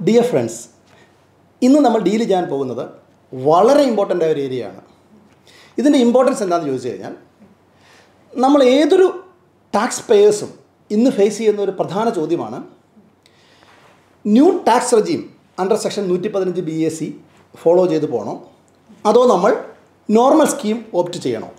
Dear friends ഇന്ന് നമ്മൾ deal ചെയ്യാൻ പോകുന്നത് വളരെ ഇമ്പോർട്ടൻ്റ് ആയ ഒരു ഏരിയയാണ് ഇതിൻ്റെ ഇമ്പോർട്ടൻസ് എന്താണെന്ന് ചോദിച്ചു കഴിഞ്ഞാൽ നമ്മൾ ഏതൊരു ടാക്സ് പേയേഴ്സും ഇന്ന് ഫേസ് ചെയ്യുന്ന ഒരു പ്രധാന ചോദ്യമാണ് new tax regime under section നൂറ്റി പതിനഞ്ച് ബി എസ് സി ഫോളോ ചെയ്ത് പോകണോ അതോ നമ്മൾ നോർമൽ സ്കീം ഓപ്റ്റ് ചെയ്യണോ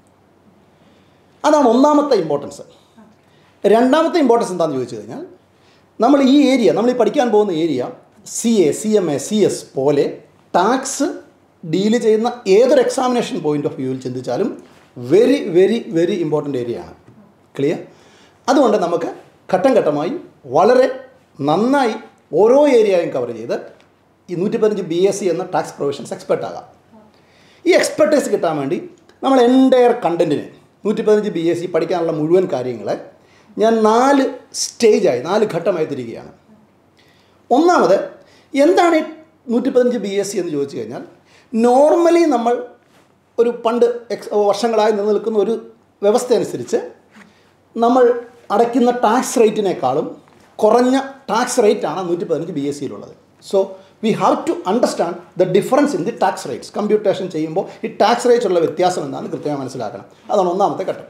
അതാണ് ഒന്നാമത്തെ ഇമ്പോർട്ടൻസ് രണ്ടാമത്തെ ഇമ്പോർട്ടൻസ് എന്താണെന്ന് ചോദിച്ചു കഴിഞ്ഞാൽ നമ്മൾ ഈ ഏരിയ നമ്മൾ ഈ പഠിക്കാൻ പോകുന്ന area C A C M A C S പോലെ ടാക്സ് ഡീൽ ചെയ്യുന്ന ഏതൊരു എക്സാമിനേഷൻ പോയിന്റ് ഓഫ് വ്യൂവിൽ ചിന്തിച്ചാലും വെരി വെരി വെരി ഇമ്പോർട്ടൻ്റ് ഏരിയയാണ് ക്ലിയർ അതുകൊണ്ട് നമുക്ക് ഘട്ടം ഘട്ടമായി വളരെ നന്നായി ഓരോ ഏരിയയും കവർ ചെയ്ത് ഈ നൂറ്റി പതിനഞ്ച് ബി എസ് സി എന്ന ടാക്സ് പ്രൊവിഷൻസ് എക്സ്പെർട്ട് ആകാം ഈ എക്സ്പെർട്ടൈസ് കിട്ടാൻ വേണ്ടി നമ്മൾ എൻ്റയർ കണ്ടൻറ്റിന് നൂറ്റി പതിനഞ്ച് ബി എസ് സി പഠിക്കാനുള്ള മുഴുവൻ കാര്യങ്ങളെ ഞാൻ നാല് സ്റ്റേജായി നാല് ഘട്ടമായി തിരിക്കുകയാണ് ഒന്നാമത് എന്താണ് ഈ നൂറ്റി പതിനഞ്ച് ബി എസ് സി എന്ന് ചോദിച്ചു കഴിഞ്ഞാൽ നോർമലി നമ്മൾ ഒരു പണ്ട് എക്സ് വർഷങ്ങളായി നിലനിൽക്കുന്ന ഒരു വ്യവസ്ഥ അനുസരിച്ച് നമ്മൾ അടയ്ക്കുന്ന ടാക്സ് റേറ്റിനേക്കാളും കുറഞ്ഞ ടാക്സ് റേറ്റാണ് നൂറ്റി പതിനഞ്ച് ബി എസ് സിയിലുള്ളത് so we have to understand the difference in the tax rates computation ചെയ്യുമ്പോൾ ഈ ടാക്സ് റേറ്റ്സുള്ള വ്യത്യാസം എന്താണെന്ന് കൃത്യമായി മനസ്സിലാക്കണം അതാണ് ഒന്നാമത്തെ ഘട്ടം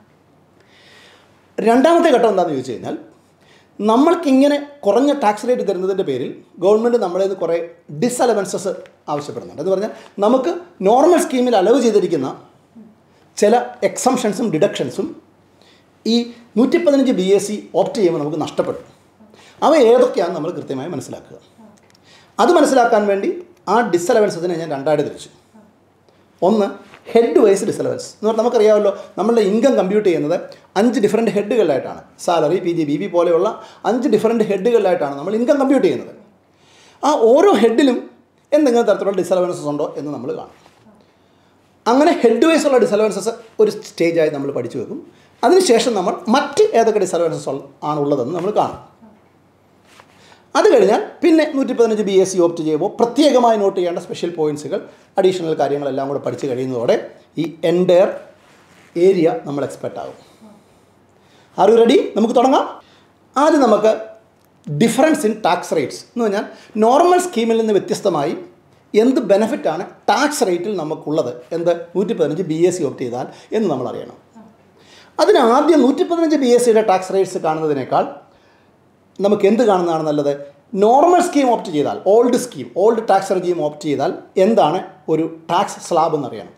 രണ്ടാമത്തെ ഘട്ടം എന്താണെന്ന് ചോദിച്ചു കഴിഞ്ഞാൽ നമ്മൾക്കിങ്ങനെ കുറഞ്ഞ ടാക്സ് റേറ്റ് തരുന്നതിൻ്റെ പേരിൽ ഗവൺമെൻറ് നമ്മളെ നിന്ന് കുറേ ഡിസലവൻസസ് ആവശ്യപ്പെടുന്നുണ്ട് എന്ന് പറഞ്ഞാൽ നമുക്ക് നോർമൽ സ്കീമിൽ അലവ് ചെയ്തിരിക്കുന്ന ചില എക്സംഷൻസും ഡിഡക്ഷൻസും ഈ നൂറ്റി പതിനഞ്ച് ബി എസ് സി ഓപ്റ്റ് ചെയ്യുമ്പോൾ നമുക്ക് നഷ്ടപ്പെടും അവ ഏതൊക്കെയാണെന്ന് നമ്മൾ കൃത്യമായി മനസ്സിലാക്കുക അത് മനസ്സിലാക്കാൻ വേണ്ടി ആ ഡിസലവൻസസിനെ ഞാൻ രണ്ടായിട്ട് തിരിച്ചു ഒന്ന് ഹെഡ് വൈസ് ഡിസലവൻസ് എന്ന് പറഞ്ഞാൽ നമുക്കറിയാമല്ലോ നമ്മളുടെ ഇൻകം കമ്പ്യൂട്ട് ചെയ്യുന്നത് അഞ്ച് ഡിഫറെൻറ്റ് ഹെഡുകളിലായിട്ടാണ് salary P G B B പോലെയുള്ള അഞ്ച് ഡിഫറെൻറ്റ് ഹെഡുകളിലായിട്ടാണ് നമ്മൾ ഇൻകം കമ്പ്യൂട്ട് ചെയ്യുന്നത് ആ ഓരോ ഹെഡിലും എന്തെങ്കിലും തരത്തിലുള്ള ഡിസലവൻസസ് ഉണ്ടോ എന്ന് നമ്മൾ കാണും അങ്ങനെ ഹെഡ് വൈസ് ഉള്ള ഡിസലവൻസസ് ഒരു സ്റ്റേജായി നമ്മൾ പഠിച്ചു വെക്കും അതിനുശേഷം നമ്മൾ മറ്റ് ഏതൊക്കെ ഡിസലവൻസസ് ആണുള്ളതെന്ന് നമ്മൾ കാണും അത് കഴിഞ്ഞാൽ പിന്നെ നൂറ്റി പതിനഞ്ച് ബി എസ് സി ഓപ്റ്റ് ചെയ്യുമ്പോൾ പ്രത്യേകമായി നോട്ട് ചെയ്യേണ്ട സ്പെഷ്യൽ പോയിൻറ്റ്സുകൾ അഡീഷണൽ കാര്യങ്ങളെല്ലാം കൂടെ പഠിച്ച് കഴിയുന്നതോടെ ഈ എൻറ്റയർ ഏരിയ നമ്മൾ എക്സ്പെർട്ട് ആകും ആർ യു റെഡി നമുക്ക് തുടങ്ങാം ആദ്യം നമുക്ക് ഡിഫറൻസ് ഇൻ ടാക്സ് റേറ്റ്സ് എന്ന് പറഞ്ഞാൽ നോർമൽ സ്കീമിൽ നിന്ന് വ്യത്യസ്തമായി എന്ത് ബെനിഫിറ്റാണ് ടാക്സ് റേറ്റിൽ നമുക്കുള്ളത് എന്ത് നൂറ്റി പതിനഞ്ച് ബി എസ് സി ഓപ്റ്റ് ചെയ്താൽ എന്ന് നമ്മൾ അറിയണം അതിന് ആദ്യം നൂറ്റി പതിനഞ്ച് ബി എസ് സിയുടെ ടാക്സ് റേറ്റ്സ് കാണുന്നതിനേക്കാൾ നമുക്ക് എന്ത് കാണുന്നതാണ് നല്ലത് നോർമൽ സ്കീം ഓപ്റ്റ് ചെയ്താൽ old scheme old tax regime opt ചെയ്താൽ എന്താണ് ഒരു ടാക്സ് സ്ലാബ് എന്നറിയണം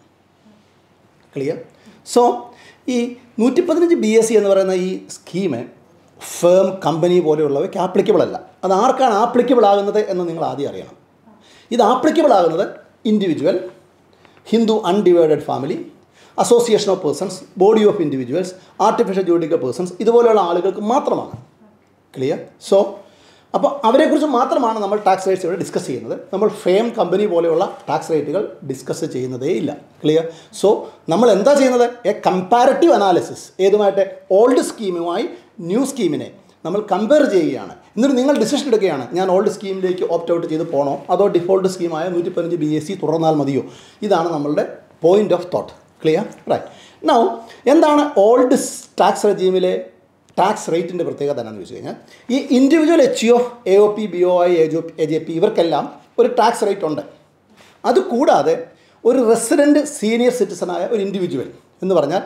ക്ലിയർ സോ ഈ നൂറ്റി പതിനഞ്ച് ബി എസ് സി എന്ന് പറയുന്ന ഈ സ്കീം ഫേം കമ്പനി പോലെയുള്ളവയ്ക്ക് ആപ്ലിക്കബിൾ അല്ല അത് ആർക്കാണ് ആപ്ലിക്കബിൾ ആകുന്നത് എന്ന് നിങ്ങൾ ആദ്യം അറിയണം ഇത് ആപ്ലിക്കബിൾ ആകുന്നത് individual Hindu undivided family association of persons body of individuals artificial judicial persons ഇതുപോലെയുള്ള ആളുകൾക്ക് മാത്രമാണ് ക്ലിയർ സോ അപ്പോൾ അവരെക്കുറിച്ച് മാത്രമാണ് നമ്മൾ ടാക്സ് റേറ്റ്സ് ഇവിടെ ഡിസ്കസ് ചെയ്യുന്നത് നമ്മൾ ഫെയിം കമ്പനി പോലെയുള്ള ടാക്സ് റേറ്റുകൾ ഡിസ്കസ് ചെയ്യുന്നതേ ഇല്ല ക്ലിയർ സോ നമ്മൾ എന്താ ചെയ്യുന്നത് എ കമ്പാരറ്റീവ് അനാലിസിസ് ഏതുമായിട്ട് ഓൾഡ് സ്കീമുമായി ന്യൂ സ്കീമിനെ നമ്മൾ കമ്പയർ ചെയ്യുകയാണ് എന്നിട്ട് നിങ്ങൾ ഡിസിഷൻ എടുക്കുകയാണ് ഞാൻ ഓൾഡ് സ്കീമിലേക്ക് ഓപ്റ്റ് ഔട്ട് ചെയ്ത് പോകണോ അതോ ഡിഫോൾട്ട് സ്കീമായ നൂറ്റി പതിനഞ്ച് ബി എസ് സി തുടർന്നാൽ മതിയോ ഇതാണ് നമ്മളുടെ point of thought clear right now എന്താണ് ഓൾഡ് ടാക്സ് റെജീമിലെ ടാക്സ് റേറ്റിൻ്റെ പ്രത്യേകത എന്നാന്ന് വെച്ച് കഴിഞ്ഞാൽ ഈ individual H O A O P B O I A ജോ എ ജെ പി ഇവർക്കെല്ലാം ഒരു ടാക്സ് റേറ്റ് ഉണ്ട് അതുകൂടാതെ ഒരു റെസിഡൻറ്റ് സീനിയർ സിറ്റിസണായ ഒരു ഇൻഡിവിജ്വൽ എന്ന് പറഞ്ഞാൽ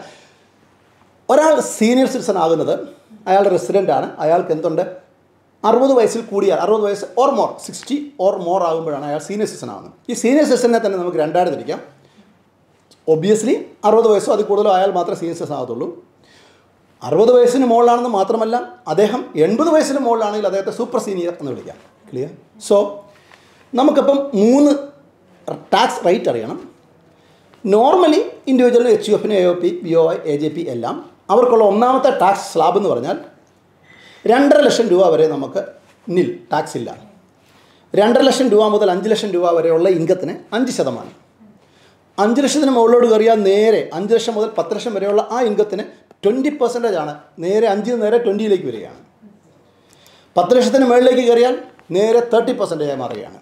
ഒരാൾ സീനിയർ സിറ്റിസൺ ആകുന്നത് അയാൾ റെസിഡൻ്റ് ആണ് അയാൾക്ക് എന്തുണ്ട് അറുപത് വയസ്സിൽ കൂടിയാൽ അറുപത് വയസ്സ് or more sixty or more ആകുമ്പോഴാണ് അയാൾ സീനിയർ സിറ്റിസൺ ആകുന്നത് ഈ സീനിയർ സിറ്റിസനെ തന്നെ നമുക്ക് രണ്ടായിട്ട് തിരിക്കാം ഒബ്വിയസ്ലി അറുപത് വയസ്സോ അതിൽ കൂടുതലോ ആയാൽ മാത്രമേ സീനിയർ സിറ്റിസൺ ആകത്തുള്ളൂ അറുപത് വയസ്സിന് മുകളിലാണെന്ന് മാത്രമല്ല അദ്ദേഹം എൺപത് വയസ്സിന് മുകളിലാണെങ്കിൽ അദ്ദേഹത്തെ സൂപ്പർ സീനിയർ എന്ന് വിളിക്കാം ക്ലിയർ സോ നമുക്കിപ്പം മൂന്ന് ടാക്സ് റേറ്റ് അറിയണം നോർമലി ഇൻഡിവിജ്വൽ എച്ച് യു എഫിന് A O P B O I A J P എല്ലാം അവർക്കുള്ള ഒന്നാമത്തെ ടാക്സ് സ്ലാബ് എന്ന് പറഞ്ഞാൽ രണ്ടര ലക്ഷം രൂപ വരെ നമുക്ക് നിൽ ടാക്സ് ഇല്ല രണ്ടര ലക്ഷം രൂപ മുതൽ അഞ്ച് ലക്ഷം രൂപ വരെയുള്ള ഇൻകത്തിന് അഞ്ച് ശതമാനം അഞ്ച് ലക്ഷത്തിന് മുകളിലോട് കയറിയാൽ നേരെ അഞ്ച് ലക്ഷം മുതൽ പത്ത് ലക്ഷം വരെയുള്ള ആ ഇൻകത്തിന് ട്വൻറ്റി പെർസെൻറ്റേജ് ആണ് നേരെ അഞ്ചിന് നേരെ ട്വൻറ്റിയിലേക്ക് വരികയാണ് പത്ത് ലക്ഷത്തിന് മുകളിലേക്ക് കയറിയാൽ നേരെ തേർട്ടി പെർസെൻറ്റേജായി മാറുകയാണ്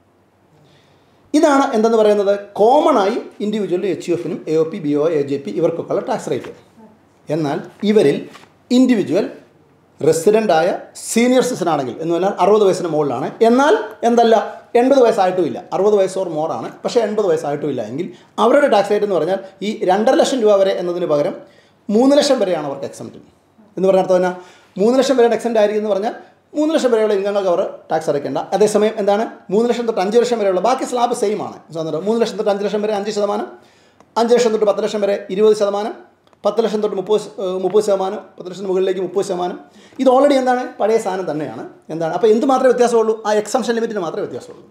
ഇതാണ് എന്തെന്ന് പറയുന്നത് കോമൺ ആയി ഇൻഡിവിജ്വൽ എച്ച് യു എഫിനും A O P B O A J P ഇവർക്കൊക്കെയുള്ള ടാക്സ് റേറ്റ് എന്നാൽ ഇവരിൽ ഇൻഡിവിജ്വൽ റെസിഡൻ്റ് ആയ സീനിയർ സിറ്റിസൺ ആണെങ്കിൽ എന്ന് പറഞ്ഞാൽ അറുപത് വയസ്സിന് മുകളിലാണ് എന്നാൽ എന്തല്ല എൺപത് വയസ്സായിട്ടുമില്ല അറുപത് വയസ്സ് ഓർ മോറാണ് പക്ഷേ എൺപത് വയസ്സായിട്ടുമില്ല എങ്കിൽ അവരുടെ ടാക്സ് റേറ്റ് എന്ന് പറഞ്ഞാൽ ഈ രണ്ടര ലക്ഷം രൂപ വരെ എന്നതിന് പകരം മൂന്ന് ലക്ഷം വരെയാണ് അവർക്ക് എക്സംപ്റ്റ് എന്ന് പറഞ്ഞ അർത്ഥം തന്നെ മൂന്ന് ലക്ഷം വരെ എക്സെപ്റ്റ് ആയിരിക്കും എന്ന് പറഞ്ഞാൽ മൂന്ന് ലക്ഷം വരെയുള്ള ഇൻകങ്ങൾക്ക് അവർ ടാക്സ് അടയ്ക്കേണ്ട അതേസമയം എന്താണ് മൂന്ന് ലക്ഷം തൊട്ട് അഞ്ച് ലക്ഷം വരെയുള്ള ബാക്കി സ്ലാബ് സെയിം ആണ് സ്വന്തം മൂന്ന് ലക്ഷം തൊട്ട് അഞ്ച് ലക്ഷം വരെ അഞ്ച് ശതമാനം അഞ്ച് ലക്ഷം തൊട്ട് പത്ത് ലക്ഷം വരെ ഇരുപത് ശതമാനം പത്ത് ലക്ഷം തൊട്ട് മുപ്പത് ശ- ഏഹ് മുപ്പത് ശതമാനം പത്ത് ലക്ഷത്തിന് മുകളിലേക്ക് മുപ്പത് ശതമാനം ഇത് ഓൾറെഡി എന്താണ് പഴയ സാധനം തന്നെയാണ് എന്താണ് അപ്പോൾ എന്ത് മാത്രമേ വ്യത്യാസമുള്ളൂ ആ എക്സംഷൻ ലിമിറ്റിന് മാത്രമേ വ്യത്യാസമുള്ളൂ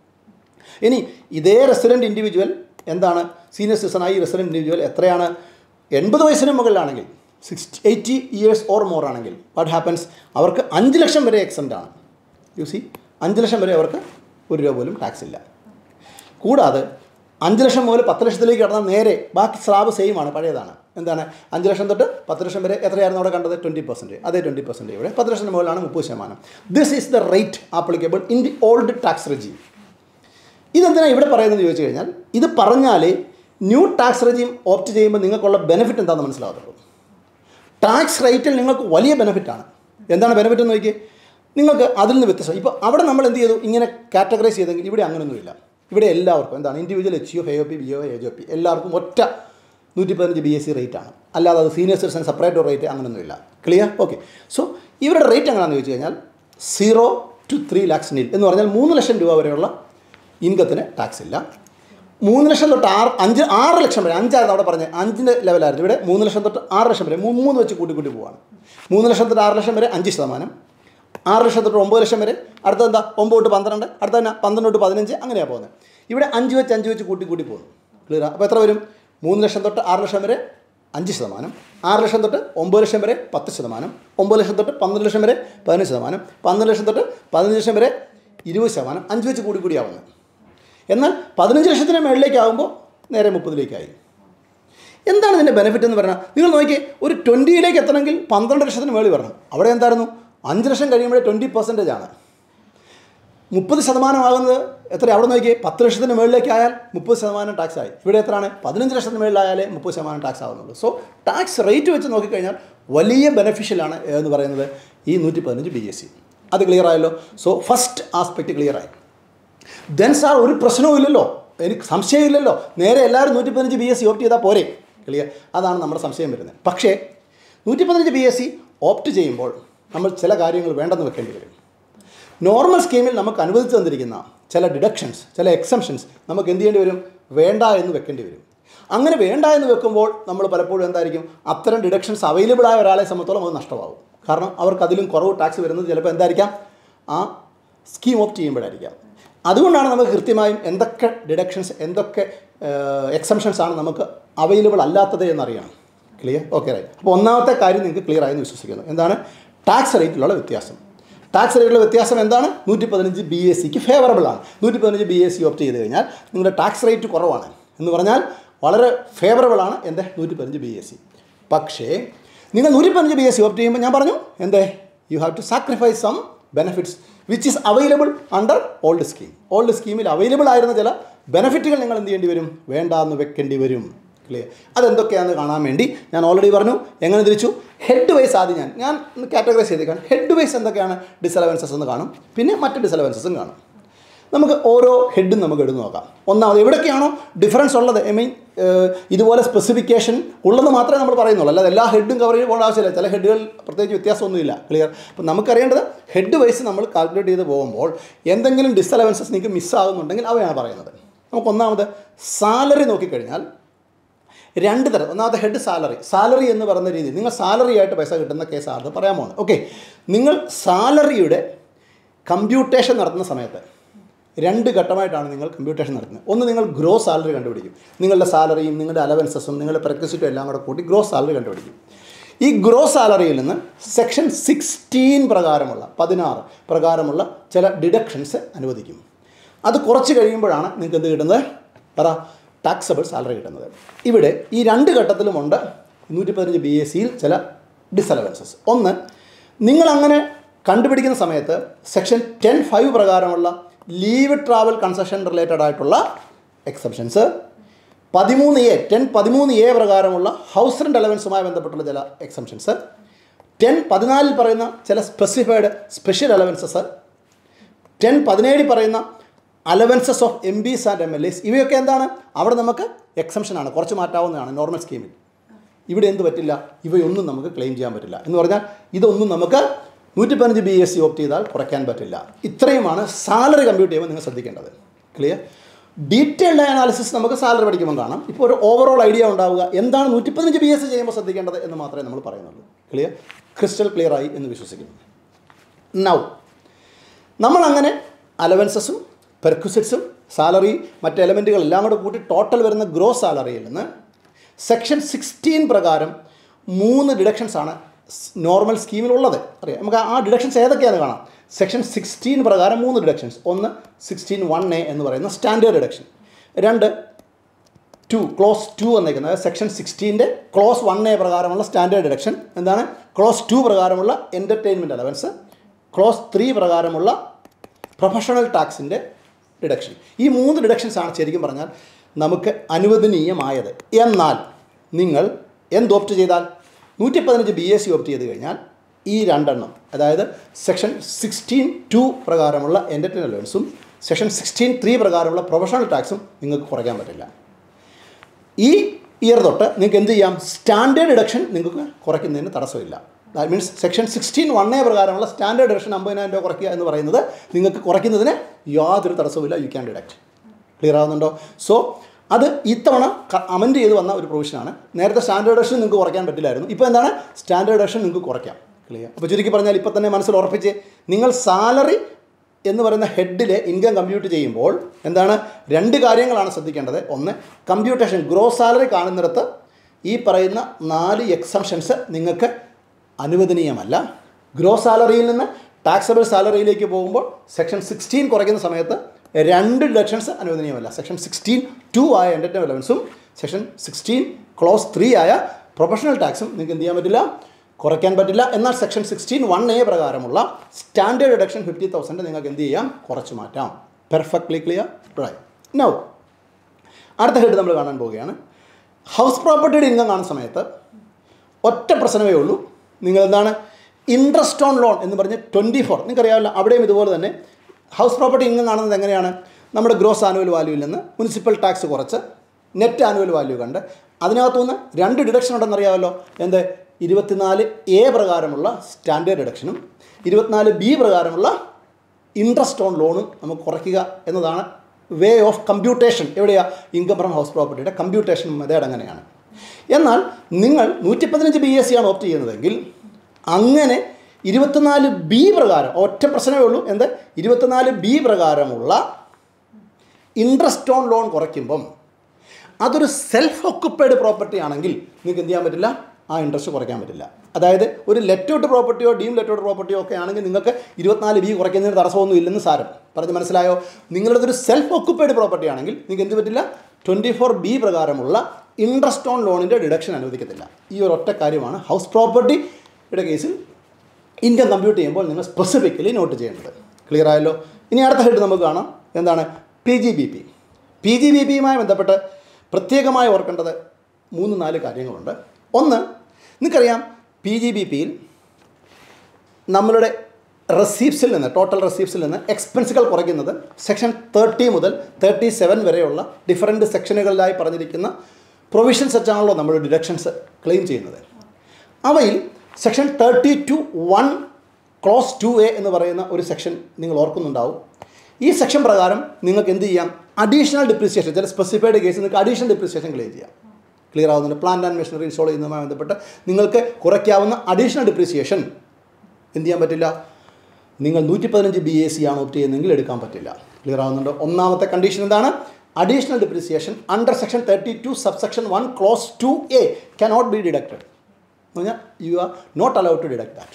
ഇനി ഇതേ റെസിഡൻറ്റ് ഇൻഡിവിജ്വൽ എന്താണ് സീനിയർ സിറ്റിസണായി റെസിഡൻറ്റ് ഇൻഡിവിജ്വൽ എത്രയാണ് എൺപത് വയസ്സിന് മുകളിലാണെങ്കിൽ sixty eighty years or more ആണെങ്കിൽ വാട്ട് ഹാപ്പൻസ് അവർക്ക് അഞ്ച് ലക്ഷം വരെ എക്സംറ്റ് ആണ് യു സി അഞ്ച് ലക്ഷം വരെ അവർക്ക് ഒരു രൂപ പോലും ടാക്സ് ഇല്ല കൂടാതെ അഞ്ച് ലക്ഷം മുതൽ പത്ത് ലക്ഷത്തിലേക്ക് കടന്നാൽ നേരെ ബാക്കി സ്ലാബ് സെയിം ആണ് പഴയതാണ് എന്താണ് അഞ്ച് ലക്ഷം തൊട്ട് പത്ത് ലക്ഷം വരെ എത്രയായിരുന്നു അവിടെ കണ്ടത് ട്വൻറ്റി പെർസെൻറ്റ് അതേ ട്വൻറ്റി പെർസെൻറ്റ് ഇവിടെ പത്ത് ലക്ഷത്തിന് മുകളിലാണ് മുപ്പത് ശതമാനം this is the rate applicable in the old tax regime ഇതെന്തിനാണ് ഇവിടെ പറയുന്നത് ചോദിച്ചു കഴിഞ്ഞാൽ ഇത് പറഞ്ഞാൽ ന്യൂ ടാക്സ് റെജീം ഓപ്റ്റ് ചെയ്യുമ്പോൾ നിങ്ങൾക്കുള്ള ബെനിഫിറ്റ് എന്താണെന്ന് മനസ്സിലാകത്തുള്ളൂ ടാക്സ് റേറ്റിൽ നിങ്ങൾക്ക് വലിയ ബെനിഫിറ്റാണ് എന്താണ് ബെനിഫിറ്റ് എന്ന് നോക്കിയേ നിങ്ങൾക്ക് അതിൽ നിന്ന് വ്യത്യസ്തം ഇപ്പോൾ അവിടെ നമ്മൾ എന്ത് ചെയ്തു ഇങ്ങനെ കാറ്റഗറൈസ് ചെയ്തെങ്കിൽ ഇവിടെ അങ്ങനെയൊന്നുമില്ല ഇവിടെ എല്ലാവർക്കും എന്താണ് individual H U A O P B O A J O P എല്ലാവർക്കും ഒറ്റ നൂറ്റി പതിനഞ്ച് ബി എസ് സി റേറ്റ് ആണ് അല്ലാതെ അത് സീനിയർ സിറ്റിസൺ സെപ്പറേറ്റ് റേറ്റ് അങ്ങനെയൊന്നുമില്ല ക്ലിയർ ഓക്കെ സോ ഇവരുടെ റേറ്റ് എങ്ങനെയാണെന്ന് ചോദിച്ചു കഴിഞ്ഞാൽ സീറോ ടു ത്രീ ലാക്സ് നിൽ എന്ന് പറഞ്ഞാൽ മൂന്ന് ലക്ഷം രൂപ വരെയുള്ള ഇൻകത്തിന് ടാക്സ് ഇല്ല മൂന്ന് ലക്ഷം തൊട്ട് ആറ് അഞ്ച് ആറ് ലക്ഷം വരെ അഞ്ചായിരുന്നു അവിടെ പറഞ്ഞത് അഞ്ചിൻ്റെ ലെവലായിരുന്നു ഇവിടെ മൂന്ന് ലക്ഷം തൊട്ട് ആറ് ലക്ഷം വരെ മൂ- മൂന്ന് വെച്ച് കൂട്ടി കൂട്ടി പോവാണ് മൂന്ന് ലക്ഷം തൊട്ട് ആറ് ലക്ഷം വരെ അഞ്ച് ശതമാനം ആറ് ലക്ഷം തൊട്ട് ഒമ്പത് ലക്ഷം വരെ അടുത്ത എന്താ ഒമ്പത് തൊട്ട് പന്ത്രണ്ട് അടുത്ത തന്നെ പന്ത്രണ്ട് തൊട്ട് പതിനഞ്ച് അങ്ങനെയാണ് പോകുന്നത് ഇവിടെ അഞ്ച് വെച്ച് അഞ്ച് വെച്ച് കൂട്ടി കൂട്ടി പോകുന്നു ക്ലിയർ അപ്പോൾ എത്ര വരും മൂന്ന് ലക്ഷം തൊട്ട് ആറ് ലക്ഷം വരെ അഞ്ച് ശതമാനം ആറ് ലക്ഷം തൊട്ട് ഒമ്പത് ലക്ഷം വരെ പത്ത് ശതമാനം ഒമ്പത് ലക്ഷം തൊട്ട് പന്ത്രണ്ട് ലക്ഷം വരെ പതിനഞ്ച് ശതമാനം പന്ത്രണ്ട് ലക്ഷം തൊട്ട് പതിനഞ്ച് ലക്ഷം വരെ ഇരുപത് ശതമാനം അഞ്ച് വെച്ച് കൂടി കൂടിയാവുന്നത് എന്നാൽ പതിനഞ്ച് ലക്ഷത്തിന് മുകളിലേക്കാകുമ്പോൾ നേരെ മുപ്പതിലേക്കായി എന്താണ് ഇതിൻ്റെ ബെനിഫിറ്റ് എന്ന് പറഞ്ഞാൽ നിങ്ങൾ നോക്കിയേ ഒരു ട്വൻറ്റിയിലേക്ക് എത്തണമെങ്കിൽ പന്ത്രണ്ട് ലക്ഷത്തിന് മേളിൽ വരണം അവിടെ എന്തായിരുന്നു അഞ്ച് ലക്ഷം കഴിയുമ്പോഴേ ട്വൻറ്റി പെർസെൻറ്റേജ് ആണ് മുപ്പത് ശതമാനമാകുന്നത് എത്ര അവിടെ നോക്കിയേ പത്ത് ലക്ഷത്തിന് മുകളിലേക്ക് ആയാൽ മുപ്പത് ശതമാനം ടാക്സ് ആയി ഇവിടെ എത്രയാണ് പതിനഞ്ച് ലക്ഷത്തിന് മുകളിലായാലേ മുപ്പത് ശതമാനം ടാക്സ് ആവുന്നുള്ളൂ സോ ടാക്സ് റേറ്റ് വെച്ച് നോക്കിക്കഴിഞ്ഞാൽ വലിയ ബെനിഫിഷ്യലാണ് എന്ന് പറയുന്നത് ഈ നൂറ്റി പതിനഞ്ച് ബി എസ് സി അത് ക്ലിയർ ആയല്ലോ സോ ഫസ്റ്റ് ആസ്പെക്റ്റ് ക്ലിയർ ആയി ദെൻ സാർ ഒരു പ്രശ്നവും ഇല്ലല്ലോ എനിക്ക് സംശയമില്ലല്ലോ നേരെ എല്ലാവരും നൂറ്റി പതിനഞ്ച് ബി എസ് സി ഓപ്റ്റ് ചെയ്താൽ പോരെ ക്ലിയർ അതാണ് നമ്മുടെ സംശയം വരുന്നത് പക്ഷേ നൂറ്റി പതിനഞ്ച് ബി എസ് സി ഓപ്റ്റ് ചെയ്യുമ്പോൾ നമ്മൾ ചില കാര്യങ്ങൾ വേണ്ടെന്ന് വെക്കേണ്ടി വരും നോർമൽ സ്കീമിൽ നമുക്ക് അനുവദിച്ചു തന്നിരിക്കുന്ന ചില ഡിഡക്ഷൻസ് ചില എക്സംഷൻസ് നമുക്ക് എന്ത് ചെയ്യേണ്ടി വരും വേണ്ട എന്ന് വെക്കേണ്ടി വരും അങ്ങനെ വേണ്ട എന്ന് വെക്കുമ്പോൾ നമ്മൾ പലപ്പോഴും എന്തായിരിക്കും അത്തരം ഡിഡക്ഷൻസ് അവൈലബിൾ ആയ ഒരാളെ സംബന്ധിച്ചോളം അത് നഷ്ടമാകും കാരണം അവർക്ക് അതിലും കുറവ് ടാക്സ് വരുന്നത് ചിലപ്പോൾ എന്തായിരിക്കാം ആ സ്കീം ഓപ്റ്റ് ചെയ്യുമ്പോഴായിരിക്കാം അതുകൊണ്ടാണ് നമുക്ക് കൃത്യമായും എന്തൊക്കെ ഡിഡക്ഷൻസ് എന്തൊക്കെ എക്സംഷൻസ് ആണ് നമുക്ക് അവൈലബിൾ അല്ലാത്തത് എന്നറിയണം ക്ലിയർ ഓക്കെ റൈറ്റ് അപ്പോൾ ഒന്നാമത്തെ കാര്യം നിങ്ങൾക്ക് ക്ലിയർ ആയെന്ന് വിശ്വസിക്കുന്നു എന്താണ് ടാക്സ് റേറ്റിലുള്ള വ്യത്യാസം ടാക്സ് റേറ്റിലുള്ള വ്യത്യാസം എന്താണ് നൂറ്റി പതിനഞ്ച് ബി എസ് സിക്ക് ഫേവറബിൾ ആണ് നൂറ്റി പതിനഞ്ച് ബി എസ് സി ഓപ്റ്റ് ചെയ്ത് കഴിഞ്ഞാൽ നിങ്ങളുടെ ടാക്സ് റേറ്റ് കുറവാണ് എന്ന് പറഞ്ഞാൽ വളരെ ഫേവറബിൾ ആണ് എൻ്റെ നൂറ്റി പതിനഞ്ച് ബി എസ് സി പക്ഷേ നിങ്ങൾ നൂറ്റി പതിനഞ്ച് ബി എസ് സി ഓപ്റ്റ് ചെയ്യുമ്പോൾ ഞാൻ പറഞ്ഞു എന്തേ you have to sacrifice some benefits which is available under old scheme old സ്കീമിൽ അവൈലബിൾ ആയിരുന്ന ചില ബെനിഫിറ്റുകൾ നിങ്ങൾ എന്ത് ചെയ്യേണ്ടി വരും വേണ്ട എന്ന് വെക്കേണ്ടി വരും ക്ലിയർ അതെന്തൊക്കെയാണെന്ന് കാണാൻ വേണ്ടി ഞാൻ ഓൾറെഡി പറഞ്ഞു എങ്ങനെ തിരിച്ചു ഹെഡ് വൈസ് ആദ്യം ഞാൻ ഞാൻ കാറ്റഗറൈസ് ചെയ്തേക്കാണ് ഹെഡ് വൈസ് എന്തൊക്കെയാണ് ഡിസലവൻസസ് എന്ന് കാണും പിന്നെ മറ്റ് ഡിസലവൻസസും കാണും നമുക്ക് ഓരോ ഹെഡും നമുക്ക് എടുത്ത് നോക്കാം ഒന്നാമത് എവിടെയൊക്കെയാണോ ഡിഫറൻസ് ഉള്ളത് ഐ മീൻ ഇതുപോലെ സ്പെസിഫിക്കേഷൻ ഉള്ളത് മാത്രമേ നമ്മൾ പറയുന്നുള്ളൂ അല്ലാതെ എല്ലാ ഹെഡും കവർ ചെയ്ത് പോകേണ്ട ആവശ്യമില്ല ചില ഹെഡുകൾ പ്രത്യേകിച്ച് വ്യത്യാസമൊന്നുമില്ല ക്ലിയർ അപ്പം നമുക്കറിയേണ്ടത് ഹെഡ് വൈസ് നമ്മൾ കാൽക്കുലേറ്റ് ചെയ്ത് പോകുമ്പോൾ എന്തെങ്കിലും ഡിസലവൻസസ് നിങ്ങൾക്ക് മിസ്സാകുന്നുണ്ടെങ്കിൽ അവയാണ് പറയുന്നത് നമുക്ക് ഒന്നാമത് സാലറി നോക്കിക്കഴിഞ്ഞാൽ രണ്ട് തരം ഒന്നാമത്തെ ഹെഡ് സാലറി സാലറി എന്ന് പറയുന്ന രീതി നിങ്ങൾ സാലറി ആയിട്ട് പൈസ കിട്ടുന്ന കേസാണ് പറയാൻ പോകുന്നത് ഓക്കെ നിങ്ങൾ സാലറിയുടെ കമ്പ്യൂട്ടേഷൻ നടത്തുന്ന സമയത്ത് രണ്ട് ഘട്ടമായിട്ടാണ് നിങ്ങൾ കമ്പ്യൂട്ടേഷൻ നടത്തുന്നത് ഒന്ന് നിങ്ങൾ ഗ്രോസ് സാലറി കണ്ടുപിടിക്കും നിങ്ങളുടെ സാലറിയും നിങ്ങളുടെ അലവൻസസും നിങ്ങളുടെ പ്രക്രിസിറ്റും എല്ലാം കൂടെ കൂട്ടി ഗ്രോസ് സാലറി കണ്ടുപിടിക്കും ഈ ഗ്രോസ് സാലറിയിൽ നിന്ന് സെക്ഷൻ സിക്സ്റ്റീൻ പ്രകാരമുള്ള പതിനാറ് പ്രകാരമുള്ള ചില ഡിഡക്ഷൻസ് അനുവദിക്കും അത് കുറച്ച് കഴിയുമ്പോഴാണ് നിങ്ങൾക്ക് എന്ത് കിട്ടുന്നത് പറ ടാക്സബിൾ സാലറി കിട്ടുന്നത് ഇവിടെ ഈ രണ്ട് ഘട്ടത്തിലുമുണ്ട് നൂറ്റി പതിനഞ്ച് ബി എസ് സിയിൽ ചില ഡിസലവൻസസ് ഒന്ന് നിങ്ങളങ്ങനെ കണ്ടുപിടിക്കുന്ന സമയത്ത് സെക്ഷൻ ടെൻ ഫൈവ് പ്രകാരമുള്ള ലീവ് ട്രാവൽ കൺസെഷൻ റിലേറ്റഡ് ആയിട്ടുള്ള എക്സെപ്ഷൻസ് പതിമൂന്ന് എ ടെൻ പതിമൂന്ന് എ പ്രകാരമുള്ള ഹൗസ് റെൻ്റ് അലവൻസുമായി ബന്ധപ്പെട്ടുള്ള ചില എക്സംഷൻസ് ടെൻ പതിനാലിൽ പറയുന്ന ചില സ്പെസിഫൈഡ് സ്പെഷ്യൽ അലവൻസസ് ടെൻ പതിനേഴിൽ പറയുന്ന allowances of M Bs and M L S ഇവയൊക്കെ എന്താണ് അവിടെ നമുക്ക് എക്സംഷനാണ് കുറച്ച് മാറ്റാവുന്നതാണ് നോർമൽ സ്കീമിൽ ഇവിടെ എന്ത് പറ്റില്ല ഇവയൊന്നും നമുക്ക് ക്ലെയിം ചെയ്യാൻ പറ്റില്ല എന്ന് പറഞ്ഞാൽ ഇതൊന്നും നമുക്ക് നൂറ്റി പതിനഞ്ച് ബി എസ് സി ഓപ്റ്റ് ചെയ്താൽ കുറയ്ക്കാൻ പറ്റില്ല ഇത്രയുമാണ് സാലറി കമ്പ്യൂട്ട് ചെയ്യുമ്പോൾ നിങ്ങൾ ശ്രദ്ധിക്കേണ്ടത് ക്ലിയർ ഡീറ്റെയിൽഡ് അനാലിസിസ് നമുക്ക് സാലറി പഠിക്കുമ്പോൾ കാണാം ഇപ്പോൾ ഒരു ഓവറോൾ ഐഡിയ ഉണ്ടാവുക എന്താണ് നൂറ്റി പതിനഞ്ച് ബി എസ് സി ചെയ്യുമ്പോൾ ശ്രദ്ധിക്കേണ്ടത് എന്ന് മാത്രമേ നമ്മൾ പറയുന്നുള്ളൂ ക്ലിയർ ക്രിസ്റ്റൽ ക്ലിയർ ആയി എന്ന് വിശ്വസിക്കുന്നു നൗ നമ്മൾ അങ്ങനെ അലവൻസസും പെർക്വിസിറ്റ്സും സാലറി മറ്റ് എലമെൻറ്റുകൾ എല്ലാം കൂടെ കൂട്ടി ടോട്ടൽ വരുന്ന ഗ്രോസ് സാലറിയിൽ നിന്ന് സെക്ഷൻ സിക്സ്റ്റീൻ പ്രകാരം മൂന്ന് ഡിഡക്ഷൻസ് ആണ് നോർമൽ സ്കീമിലുള്ളത് അറിയാം നമുക്ക് ആ ഡിഡക്ഷൻസ് ഏതൊക്കെയാണെന്ന് കാണാം സെക്ഷൻ സിക്സ്റ്റീൻ പ്രകാരം മൂന്ന് ഡിഡക്ഷൻസ് ഒന്ന് സിക്സ്റ്റീൻ വൺ എ എന്ന് പറയുന്ന സ്റ്റാൻഡേർഡ് ഡിഡക്ഷൻ രണ്ട് ടു ക്ലോസ് ടു എന്നേക്കുന്നത് സെക്ഷൻ സിക്സ്റ്റീൻ്റെ ക്ലോസ് വൺ എ പ്രകാരമുള്ള സ്റ്റാൻഡേർഡ് ഡിഡക്ഷൻ എന്താണ് ക്ലോസ് ടു പ്രകാരമുള്ള എൻ്റർടൈൻമെൻറ്റ് അലവൻസ് ക്ലോസ് ത്രീ പ്രകാരമുള്ള പ്രൊഫഷണൽ ടാക്സിൻ്റെ ഡിഡക്ഷൻ ഈ മൂന്ന് ഡിഡക്ഷൻസ് ആണ് ശരിക്കും പറഞ്ഞാൽ നമുക്ക് അനുവദനീയമായത് എന്നാൽ നിങ്ങൾ എന്ത് ഓപ്റ്റ് ചെയ്താൽ നൂറ്റി പതിനഞ്ച് ബി എസ് സി ഓപ്റ്റ് ചെയ്ത് കഴിഞ്ഞാൽ ഈ രണ്ടെണ്ണം അതായത് സെക്ഷൻ സിക്സ്റ്റീൻ ടു പ്രകാരമുള്ള എൻ്റർടൈൻ അലവൻസും സെക്ഷൻ സിക്സ്റ്റീൻ ത്രീ പ്രകാരമുള്ള പ്രൊഫഷണൽ ടാക്സും നിങ്ങൾക്ക് കുറയ്ക്കാൻ പറ്റില്ല ഈ ഇയർ തൊട്ട് നിങ്ങൾക്ക് എന്ത് ചെയ്യാം സ്റ്റാൻഡേർഡ് ഡിഡക്ഷൻ നിങ്ങൾക്ക് കുറയ്ക്കുന്നതിന് തടസ്സമില്ല that means section sixteen one A പ്രകാരമുള്ള സ്റ്റാൻഡേർഡ് ഡിഡക്ഷൻ അമ്പതിനായിരം രൂപ കുറയ്ക്കുക എന്ന് പറയുന്നത് നിങ്ങൾക്ക് കുറയ്ക്കുന്നതിന് യാതൊരു തടസ്സവുമില്ല യു ക്യാൻ ഡിഡക്റ്റ് ക്ലിയർ ആവുന്നുണ്ടോ സോ അത് ഇത്തവണ അമെൻഡ് ചെയ്ത് വന്ന ഒരു പ്രൊവിഷനാണ് നേരത്തെ സ്റ്റാൻഡേർഡ് ഡിഡക്ഷൻ നിങ്ങൾക്ക് കുറയ്ക്കാൻ പറ്റില്ലായിരുന്നു ഇപ്പോൾ എന്താണ് സ്റ്റാൻഡേർഡ് ഡിഡക്ഷൻ നിങ്ങൾക്ക് കുറയ്ക്കാം ക്ലിയർ അപ്പോൾ ചുരുക്കി പറഞ്ഞാൽ ഇപ്പോൾ തന്നെ മനസ്സിൽ ഉറപ്പിച്ച് നിങ്ങൾ സാലറി എന്ന് പറയുന്ന ഹെഡിലെ ഇൻകം കമ്പ്യൂട്ട് ചെയ്യുമ്പോൾ എന്താണ് രണ്ട് കാര്യങ്ങളാണ് ശ്രദ്ധിക്കേണ്ടത് ഒന്ന് കമ്പ്യൂട്ടേഷൻ ഗ്രോസ് സാലറി കാണുന്നിടത്ത് ഈ പറയുന്ന നാല് എക്സംഷൻസ് നിങ്ങൾക്ക് അനുവദനീയമല്ല ഗ്രോസ് സാലറിയിൽ നിന്ന് ടാക്സബിൾ സാലറിയിലേക്ക് പോകുമ്പോൾ സെക്ഷൻ സിക്സ്റ്റീൻ കുറയ്ക്കുന്ന സമയത്ത് രണ്ട് ഡിഡക്ഷൻസ് അനുവദനീയമല്ല സെക്ഷൻ സിക്സ്റ്റീൻ ടു ആയ എൻ്റർടൈൻ അലവൻസും സെക്ഷൻ സിക്സ്റ്റീൻ ക്ലോസ് ത്രീ ആയ പ്രൊഫഷണൽ ടാക്സും നിങ്ങൾക്ക് എന്ത് ചെയ്യാൻ പറ്റില്ല കുറയ്ക്കാൻ പറ്റില്ല എന്നാൽ സെക്ഷൻ സിക്സ്റ്റീൻ വൺ എ പ്രകാരമുള്ള സ്റ്റാൻഡേർഡ് ഡിഡക്ഷൻ ഫിഫ്റ്റി തൗസൻഡ് നിങ്ങൾക്ക് എന്ത് ചെയ്യാം കുറച്ച് മാറ്റാം പെർഫെക്റ്റ്ലി ക്ലിയർ റൈറ്റ് നൗ അടുത്ത ഹെഡ് നമ്മൾ കാണാൻ പോവുകയാണ് ഹൗസ് പ്രോപ്പർട്ടിയുടെ ഇൻകം കാണുന്ന സമയത്ത് ഒറ്റ പ്രശ്നമേ ഉള്ളൂ നിങ്ങൾ എന്താണ് ഇൻട്രസ്റ്റ് ഓൺ ലോൺ എന്ന് പറഞ്ഞ് ട്വൻറ്റി ഫോർ നിങ്ങൾക്കറിയാമല്ലോ അവിടെയും ഇതുപോലെ തന്നെ ഹൗസ് പ്രോപ്പർട്ടി ഇൻകം കാണുന്നത് എങ്ങനെയാണ് നമ്മുടെ ഗ്രോസ് ആനുവൽ വാല്യൂവിൽ നിന്ന് മുനിസിപ്പൽ ടാക്സ് കുറച്ച് നെറ്റ് ആനുവൽ വാല്യൂ കണ്ട് അതിനകത്തുനിന്ന് രണ്ട് ഡിഡക്ഷൻ ഉണ്ടെന്നറിയാമല്ലോ എന്ത് ഇരുപത്തിനാല് എ പ്രകാരമുള്ള സ്റ്റാൻഡേർഡ് ഡിഡക്ഷനും ഇരുപത്തിനാല് ബി പ്രകാരമുള്ള ഇൻട്രസ്റ്റ് ഓൺ ലോണും നമുക്ക് കുറയ്ക്കുക എന്നതാണ് വേ ഓഫ് കമ്പ്യൂട്ടേഷൻ എവിടെയാണ് ഇൻകം ഫ്രം ഹൗസ് പ്രോപ്പർട്ടിയുടെ കമ്പ്യൂട്ടേഷൻ മെത്തേഡ് അങ്ങനെയാണ് എന്നാൽ നിങ്ങൾ നൂറ്റി പതിനഞ്ച് ബി എസ് സി ആണ് ഓപ്റ്റ് ചെയ്യുന്നതെങ്കിൽ അങ്ങനെ ഇരുപത്തിനാല് ബി പ്രകാരം ഒറ്റ പ്രശ്നമേ ഉള്ളൂ എന്ത് ഇരുപത്തിനാല് ബി പ്രകാരമുള്ള ഇൻട്രസ്റ്റ് ഓൺ ലോൺ കുറയ്ക്കുമ്പം അതൊരു സെൽഫ് ഒക്കുപ്പൈഡ് പ്രോപ്പർട്ടി ആണെങ്കിൽ നിങ്ങൾക്ക് എന്ത് ചെയ്യാൻ പറ്റില്ല ആ ഇൻട്രസ്റ്റ് കുറയ്ക്കാൻ പറ്റില്ല അതായത് ഒരു ലെറ്റൗട്ട് പ്രോപ്പർട്ടിയോ ഡീം ലെറ്റൗട്ട് പ്രോപ്പർട്ടിയോ ഒക്കെ ആണെങ്കിൽ നിങ്ങൾക്ക് ഇരുപത്തിനാല് ബി കുറയ്ക്കുന്നതിന് തടസ്സമൊന്നും ഇല്ലെന്ന് സാരം പറഞ്ഞ് മനസ്സിലായോ നിങ്ങളുടേത് ഒരു സെൽഫ് ഒക്കുപ്പൈഡ് പ്രോപ്പർട്ടി ആണെങ്കിൽ നിങ്ങൾക്ക് എന്ത് പറ്റില്ല ട്വൻറ്റി ഫോർ ബി പ്രകാരമുള്ള ഇൻട്രസ്റ്റ് ഓൺ ലോണിൻ്റെ ഡിഡക്ഷൻ അനുവദിക്കത്തില്ല ഈ ഒരു ഒറ്റ കാര്യമാണ് ഹൗസ് പ്രോപ്പർട്ടിയുടെ കേസിൽ ഇൻകം കമ്പ്യൂട്ട് ചെയ്യുമ്പോൾ നിങ്ങൾ സ്പെസിഫിക്കലി നോട്ട് ചെയ്യേണ്ടത് ക്ലിയർ ആയല്ലോ ഇനി അടുത്ത ഹെഡ് നമുക്ക് കാണാം എന്താണ് P G B P P G B പിയുമായി ബന്ധപ്പെട്ട് പ്രത്യേകമായി ഓർക്കേണ്ടത് മൂന്ന് നാല് കാര്യങ്ങളുണ്ട് ഒന്ന് നിങ്ങൾക്കറിയാം പി ജി ബി പിയിൽ നമ്മളുടെ റെസീപ്സിൽ നിന്ന് ടോട്ടൽ റെസീപ്സിൽ നിന്ന് എക്സ്പെൻസുകൾ കുറയ്ക്കുന്നത് സെക്ഷൻ തേർട്ടി മുതൽ തേർട്ടി സെവൻ വരെയുള്ള ഡിഫറൻറ്റ് സെക്ഷനുകളിലായി പറഞ്ഞിരിക്കുന്ന പ്രൊവിഷൻസ് വെച്ചാണല്ലോ നമ്മൾ ഡിഡക്ഷൻസ് ക്ലെയിം ചെയ്യുന്നത് അവയിൽ section thirty two one clause two A എന്ന് പറയുന്ന ഒരു സെക്ഷൻ നിങ്ങൾ ഓർക്കുന്നുണ്ടാവും ഈ സെക്ഷൻ പ്രകാരം നിങ്ങൾക്ക് എന്ത് ചെയ്യാം അഡീഷണൽ ഡിപ്രിസിയേഷൻ ചില സ്പെസിഫൈഡ് കേസ് നിങ്ങൾക്ക് അഡീഷണൽ ഡിപ്രിസിയേഷൻ ക്ലെയിം ചെയ്യാം ക്ലിയർ ആവുന്നുണ്ട് പ്ലാന്റ് ആൻഡ് മെഷീനറി ഇൻസ്റ്റാൾ ചെയ്യുന്നതുമായി ബന്ധപ്പെട്ട് നിങ്ങൾക്ക് കുറയ്ക്കാവുന്ന അഡീഷണൽ ഡിപ്രിസിയേഷൻ എന്ത് ചെയ്യാൻ പറ്റില്ല നിങ്ങൾ നൂറ്റി പതിനഞ്ച് ബി എ സി ആണ് ഓപ്റ്റ് ചെയ്യുന്നതെങ്കിൽ എടുക്കാൻ പറ്റില്ല ക്ലിയർ ആവുന്നുണ്ട് ഒന്നാമത്തെ കണ്ടീഷൻ എന്താണ് additional depreciation under section thirty two sub section one clause two A cannot be deducted എന്ന് പറഞ്ഞാൽ you are not allowed to deduct that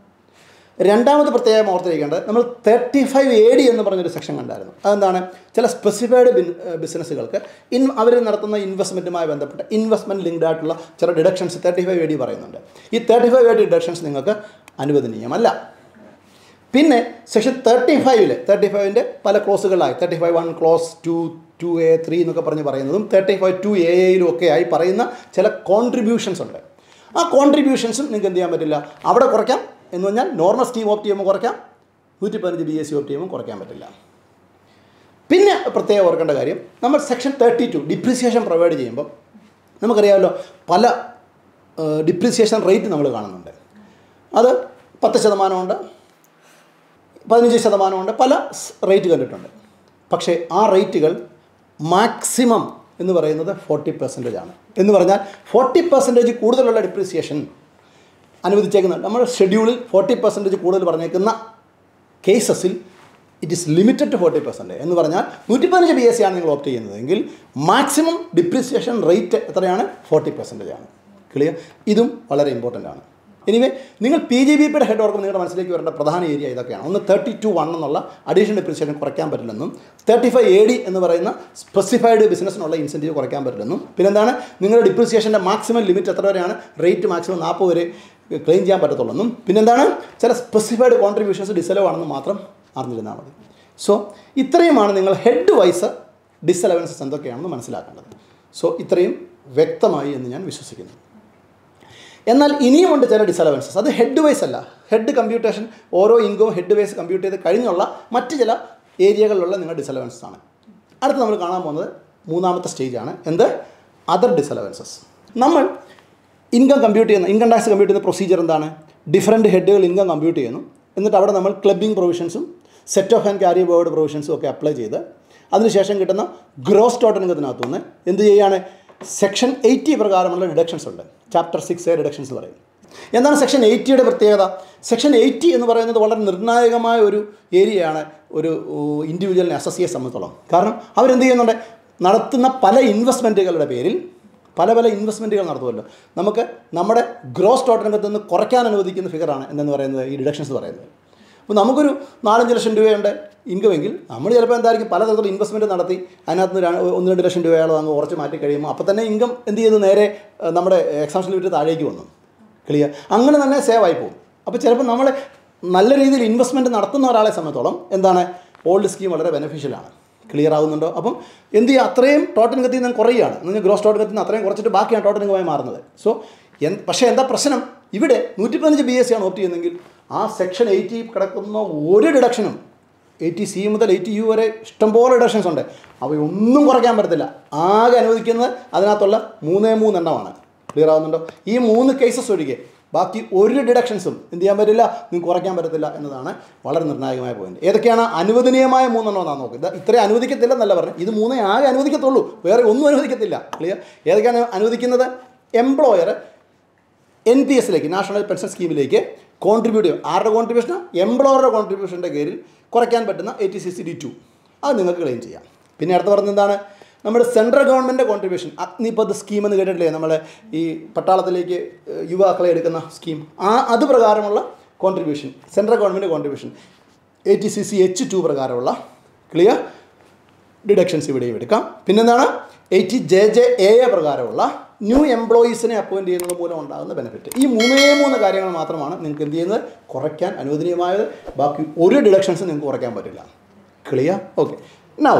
രണ്ടാമത് പ്രത്യേകം ഓർത്തിരിക്കേണ്ടത് നമ്മൾ തേർട്ടി ഫൈവ് എ ഡി എന്ന് പറഞ്ഞൊരു സെക്ഷൻ കണ്ടായിരുന്നു അതെന്താണ് ചില സ്പെസിഫൈഡ് ബിസിനസ്സുകൾക്ക് ഇൻ അവർ നടത്തുന്ന ഇൻവെസ്റ്റ്മെൻറ്റുമായി ബന്ധപ്പെട്ട് ഇൻവെസ്റ്റ്മെൻറ്റ് ലിങ്ക്ഡ് ആയിട്ടുള്ള ചില deductions thirty five A D പറയുന്നുണ്ട് ഈ thirty five A D deductions നിങ്ങൾക്ക് അനുവദനീയമല്ല പിന്നെ സെക്ഷൻ തേർട്ടി ഫൈവിൽ തേർട്ടി ഫൈവിൻ്റെ പല ക്ലോസുകളായി thirty five one clause two two A three എന്നൊക്കെ പറഞ്ഞ് പറയുന്നതും തേർട്ടി ഫൈവ് ടു എ എയിലും ഒക്കെ ആയി പറയുന്ന ചില കോൺട്രിബ്യൂഷൻസ് ഉണ്ട് ആ കോൺട്രിബ്യൂഷൻസും നിങ്ങൾക്ക് എന്ത് ചെയ്യാൻ പറ്റില്ല അവിടെ കുറയ്ക്കാം എന്ന് പറഞ്ഞാൽ നോർമൽ സ്കീം ഓപ്റ്റ് ചെയ്യുമ്പോൾ കുറയ്ക്കാം നൂറ്റി പതിനഞ്ച് ബി എസ് സി ഓപ്റ്റ് ചെയ്യുമ്പോൾ കുറയ്ക്കാൻ പറ്റില്ല പിന്നെ പ്രത്യേകം ഓർക്കേണ്ട കാര്യം നമ്മൾ section thirty two depreciation provide ചെയ്യുമ്പോൾ നമുക്കറിയാമല്ലോ പല ഡിപ്രിസിയേഷൻ റേറ്റ് നമ്മൾ കാണുന്നുണ്ട് അത് പത്ത് ശതമാനമുണ്ട് പതിനഞ്ച് ശതമാനമുണ്ട് പല റേറ്റ് കണ്ടിട്ടുണ്ട് പക്ഷേ ആ റേറ്റുകൾ മാക്സിമം എന്ന് പറയുന്നത് ഫോർട്ടി പെർസെൻറ്റേജ് ആണ് എന്ന് പറഞ്ഞാൽ ഫോർട്ടി പെർസെൻറ്റേജ് കൂടുതലുള്ള ഡിപ്രിസിയേഷൻ അനുവദിച്ചേക്കുന്ന നമ്മുടെ ഷെഡ്യൂളിൽ ഫോർട്ടി പെർസെൻറ്റേജ് കൂടുതൽ പറഞ്ഞേക്കുന്ന കേസസിൽ it is limited to forty percent എന്ന് പറഞ്ഞാൽ നൂറ്റി പതിനഞ്ച് ബി എസ് സി ആണ് നിങ്ങൾ ഓപ്റ്റ് ചെയ്യുന്നതെങ്കിൽ മാക്സിമം ഡിപ്രിസിയേഷൻ റേറ്റ് എത്രയാണ് ഫോർട്ടി പെർസെൻറ്റേജ് ആണ് ക്ലിയർ ഇതും വളരെ ഇമ്പോർട്ടൻ്റ് ആണ് എനിവേ നിങ്ങൾ പി ജി ബി പിയുടെ ഹെഡ് ഓർക്കും നിങ്ങളുടെ മനസ്സിലേക്ക് വരേണ്ട പ്രധാന ഏരിയ ഇതൊക്കെയാണ് ഒന്ന് തേർട്ടി ടു വൺ എന്നുള്ള അഡീഷണൽ ഡിപ്രിസിയേഷൻ കുറയ്ക്കാൻ പറ്റില്ലെന്നും തേർട്ടി ഫൈവ് എ ഡി എന്ന് പറയുന്ന സ്പെസിഫൈഡ് ബിസിനസ്സിനുള്ള ഇൻസെൻറ്റീവ് കുറയ്ക്കാൻ പറ്റില്ലെന്നും പിന്നെന്താണ് നിങ്ങളുടെ ഡിപ്രിസിയേഷൻ്റെ മാക്സിമം ലിമിറ്റ് എത്ര വരെയാണ് റേറ്റ് മാക്സിമം നാൽപ്പത് വരെ ക്ലെയിം ചെയ്യാൻ പറ്റത്തുള്ളെന്നും പിന്നെന്താണ് ചില സ്പെസിഫൈഡ് കോൺട്രിബ്യൂഷൻസ് ഡിസലവ് ആണെന്ന് മാത്രം അറിഞ്ഞിരുന്നാൽ മതി സോ ഇത്രയുമാണ് നിങ്ങൾ ഹെഡ് വൈസ് ഡിസലവൻസസ് എന്തൊക്കെയാണെന്ന് മനസ്സിലാക്കേണ്ടത് സോ ഇത്രയും വ്യക്തമായി എന്ന് ഞാൻ വിശ്വസിക്കുന്നു എന്നാൽ ഇനിയുമുണ്ട് ചില ഡിസലവൻസസ് അത് ഹെഡ് വൈസ് അല്ല ഹെഡ് കമ്പ്യൂട്ടേഷൻ ഓരോ ഇൻകവും ഹെഡ് വൈസ് കമ്പ്യൂട്ട് ചെയ്ത് കഴിഞ്ഞുള്ള മറ്റ് ചില ഏരിയകളിലുള്ള നിങ്ങളുടെ ഡിസലവൻസസ് ആണ് അടുത്ത് നമ്മൾ കാണാൻ പോകുന്നത് മൂന്നാമത്തെ സ്റ്റേജാണ് എന്ത് അതർ ഡിസലവൻസസ് നമ്മൾ ഇൻകം കമ്പ്യൂട്ട് ചെയ്യുന്ന ഇൻകം ടാക്സ് കമ്പ്യൂട്ട് ചെയ്യുന്ന പ്രൊസീജിയർ എന്താണ് ഡിഫറൻറ്റ് ഹെഡുകൾ ഇൻകം കമ്പ്യൂട്ട് ചെയ്യുന്നു എന്നിട്ട് അവിടെ നമ്മൾ ക്ലബിംഗ് പ്രൊവിഷൻസും set off and carry forward പ്രൊവിഷൻസും ഒക്കെ അപ്ലൈ ചെയ്ത് അതിനുശേഷം കിട്ടുന്ന ഗ്രോസ് ടോട്ടൽ ഇൻകത്തിനകത്തു നിന്ന് എന്ത് ചെയ്യുകയാണ് സെക്ഷൻ എയ്റ്റി പ്രകാരമുള്ള ഡിഡക്ഷൻസ് ഉണ്ട് ചാപ്റ്റർ സിക്സ് എ ഡിഡക്ഷൻസ് പറയും എന്താണ് സെക്ഷൻ എയ്റ്റിയുടെ പ്രത്യേകത സെക്ഷൻ എയ്റ്റി എന്ന് പറയുന്നത് വളരെ നിർണായകമായ ഒരു ഏരിയയാണ് ഒരു ഇൻഡിവിജ്വലിനെ അസസ് ചെയ്യാൻ സംബന്ധിച്ചോളം കാരണം അവരെന്ത് ചെയ്യുന്നുണ്ട് നടത്തുന്ന പല ഇൻവെസ്റ്റ്മെൻറ്റുകളുടെ പേരിൽ പല പല ഇൻവെസ്റ്റ്മെൻറ്റുകൾ നടത്തുമല്ലോ നമുക്ക് നമ്മുടെ ഗ്രോസ് ടോട്ടലിനകത്ത് നിന്ന് കുറയ്ക്കാൻ അനുവദിക്കുന്ന ഫിഗറാണ് എന്തെന്ന് പറയുന്നത് ഈ ഡിഡക്ഷൻസ് പറയുന്നത് അപ്പോൾ നമുക്കൊരു നാലഞ്ച് ലക്ഷം രൂപയുണ്ട് ഇൻകമെങ്കിൽ നമ്മൾ ചിലപ്പോൾ എന്തായിരിക്കും പലതരത്തിലുള്ള ഇൻവെസ്റ്റ്മെൻറ്റ് നടത്തി അതിനകത്ത് നിന്ന് ര- ഒന്ന് രണ്ട് ലക്ഷം രൂപയോളം അങ്ങ് കുറച്ച് മാറ്റി കഴിയുമ്പോൾ അപ്പോൾ തന്നെ ഇൻകം എന്ത് ചെയ്തു നേരെ ഏഹ്, നമ്മുടെ എക്സാംഷൻ ലിമിറ്റ് താഴേക്ക് വന്നു ക്ലിയർ അങ്ങനെ തന്നെ സേവ് ആയി പോകും അപ്പോൾ ചിലപ്പോൾ നമ്മൾ നല്ല രീതിയിൽ ഇൻവെസ്റ്റ്മെൻറ്റ് നടത്തുന്ന ഒരാളെ സംബന്ധിച്ചോളം എന്താണ് ഓൾഡ് സ്കീം വളരെ ബെനിഫിഷ്യലാണ് ക്ലിയർ ആകുന്നുണ്ടോ അപ്പം എന്ത് ചെയ്യുക അത്രയും ടോട്ടൽ ഇൻകത്തിൽ നിന്ന് കുറയുകയാണ് എന്ന് പറഞ്ഞാൽ ഗ്രോസ് ടോട്ടൽ ഇൻകത്തിൽ നിന്ന് അത്രയും കുറച്ചിട്ട് ബാക്കിയാണ് ടോട്ടൽ ഇൻകമായി മാറുന്നത് സോ എൻ പക്ഷേ എന്താ പ്രശ്നം ഇവിടെ നൂറ്റി പതിനഞ്ച് ബി എസ് സി ആണ് ഓപ്റ്റ് ചെയ്യുന്നതെങ്കിൽ ആ സെക്ഷൻ എയ്റ്റി കിടക്കുന്ന ഒരു ഡിഡക്ഷനും എയ്റ്റി സി മുതൽ എയ്റ്റി യു വരെ ഇഷ്ടംപോലെ ഡിഡക്ഷൻസ് ഉണ്ട് അവയൊന്നും കുറയ്ക്കാൻ പറ്റത്തില്ല ആകെ അനുവദിക്കുന്നത് അതിനകത്തുള്ള മൂന്നേ മൂന്നെണ്ണമാണ് ക്ലിയർ ആവുന്നുണ്ടോ ഈ മൂന്ന് കേസസ് ഒഴികെ ബാക്കി ഒരു ഡിഡക്ഷൻസും എന്ത് ചെയ്യാൻ പറ്റില്ല നിങ്ങൾക്ക് കുറയ്ക്കാൻ പറ്റത്തില്ല എന്നതാണ് വളരെ നിർണായകമായ പോയിന്റ് ഏതൊക്കെയാണ് അനുവദനീയമായ മൂന്നെണ്ണം എന്നാണ് നോക്കുക ഇത് ഇത്രയും അനുവദിക്കത്തില്ല എന്നല്ല പറഞ്ഞു ഇത് മൂന്നേ ആകെ അനുവദിക്കത്തുള്ളൂ വേറെ ഒന്നും അനുവദിക്കത്തില്ല ക്ലിയർ ഏതൊക്കെയാണ് അനുവദിക്കുന്നത് എംപ്ലോയർ എൻ പി എസിലേക്ക് നാഷണൽ പെൻഷൻ സ്കീമിലേക്ക് കോൺട്രിബ്യൂട്ട് ചെയ്യും ആരുടെ കോൺട്രിബ്യൂഷൻ എംപ്ലോയറുടെ കോൺട്രിബ്യൂഷൻ്റെ പേരിൽ കുറയ്ക്കാൻ പറ്റുന്ന A T C C D two അത് നിങ്ങൾക്ക് ക്ലെയിം ചെയ്യാം പിന്നെ അടുത്ത് പറഞ്ഞത് എന്താണ് നമ്മുടെ central government contribution Agnipath scheme എന്ന് കേട്ടിട്ടില്ലേ നമ്മൾ ഈ പട്ടാളത്തിലേക്ക് ഏഹ്, യുവാക്കളെ എടുക്കുന്ന സ്കീം ആ അത് പ്രകാരമുള്ള contribution central government contribution A T C C H two പ്രകാരമുള്ള ക്ലിയർ ഡിഡക്ഷൻസ് ഇവിടെയും എടുക്കാം പിന്നെന്താണ് eighty J J A A പ്രകാരമുള്ള ന്യൂ എംപ്ലോയീസിനെ അപ്പോയിൻറ്റ് ചെയ്യുന്നത് മൂലം ഉണ്ടാകുന്ന ബെനിഫിറ്റ് ഈ മൂന്നേ മൂന്ന് കാര്യങ്ങൾ മാത്രമാണ് നിങ്ങൾക്ക് എന്ത് ചെയ്യുന്നത് കുറയ്ക്കാൻ അനുവദനീയമായത് ബാക്കി ഒരു ഡിഡക്ഷൻസും നിങ്ങൾക്ക് കുറയ്ക്കാൻ പറ്റില്ല ക്ലിയർ ഓക്കെ നൗ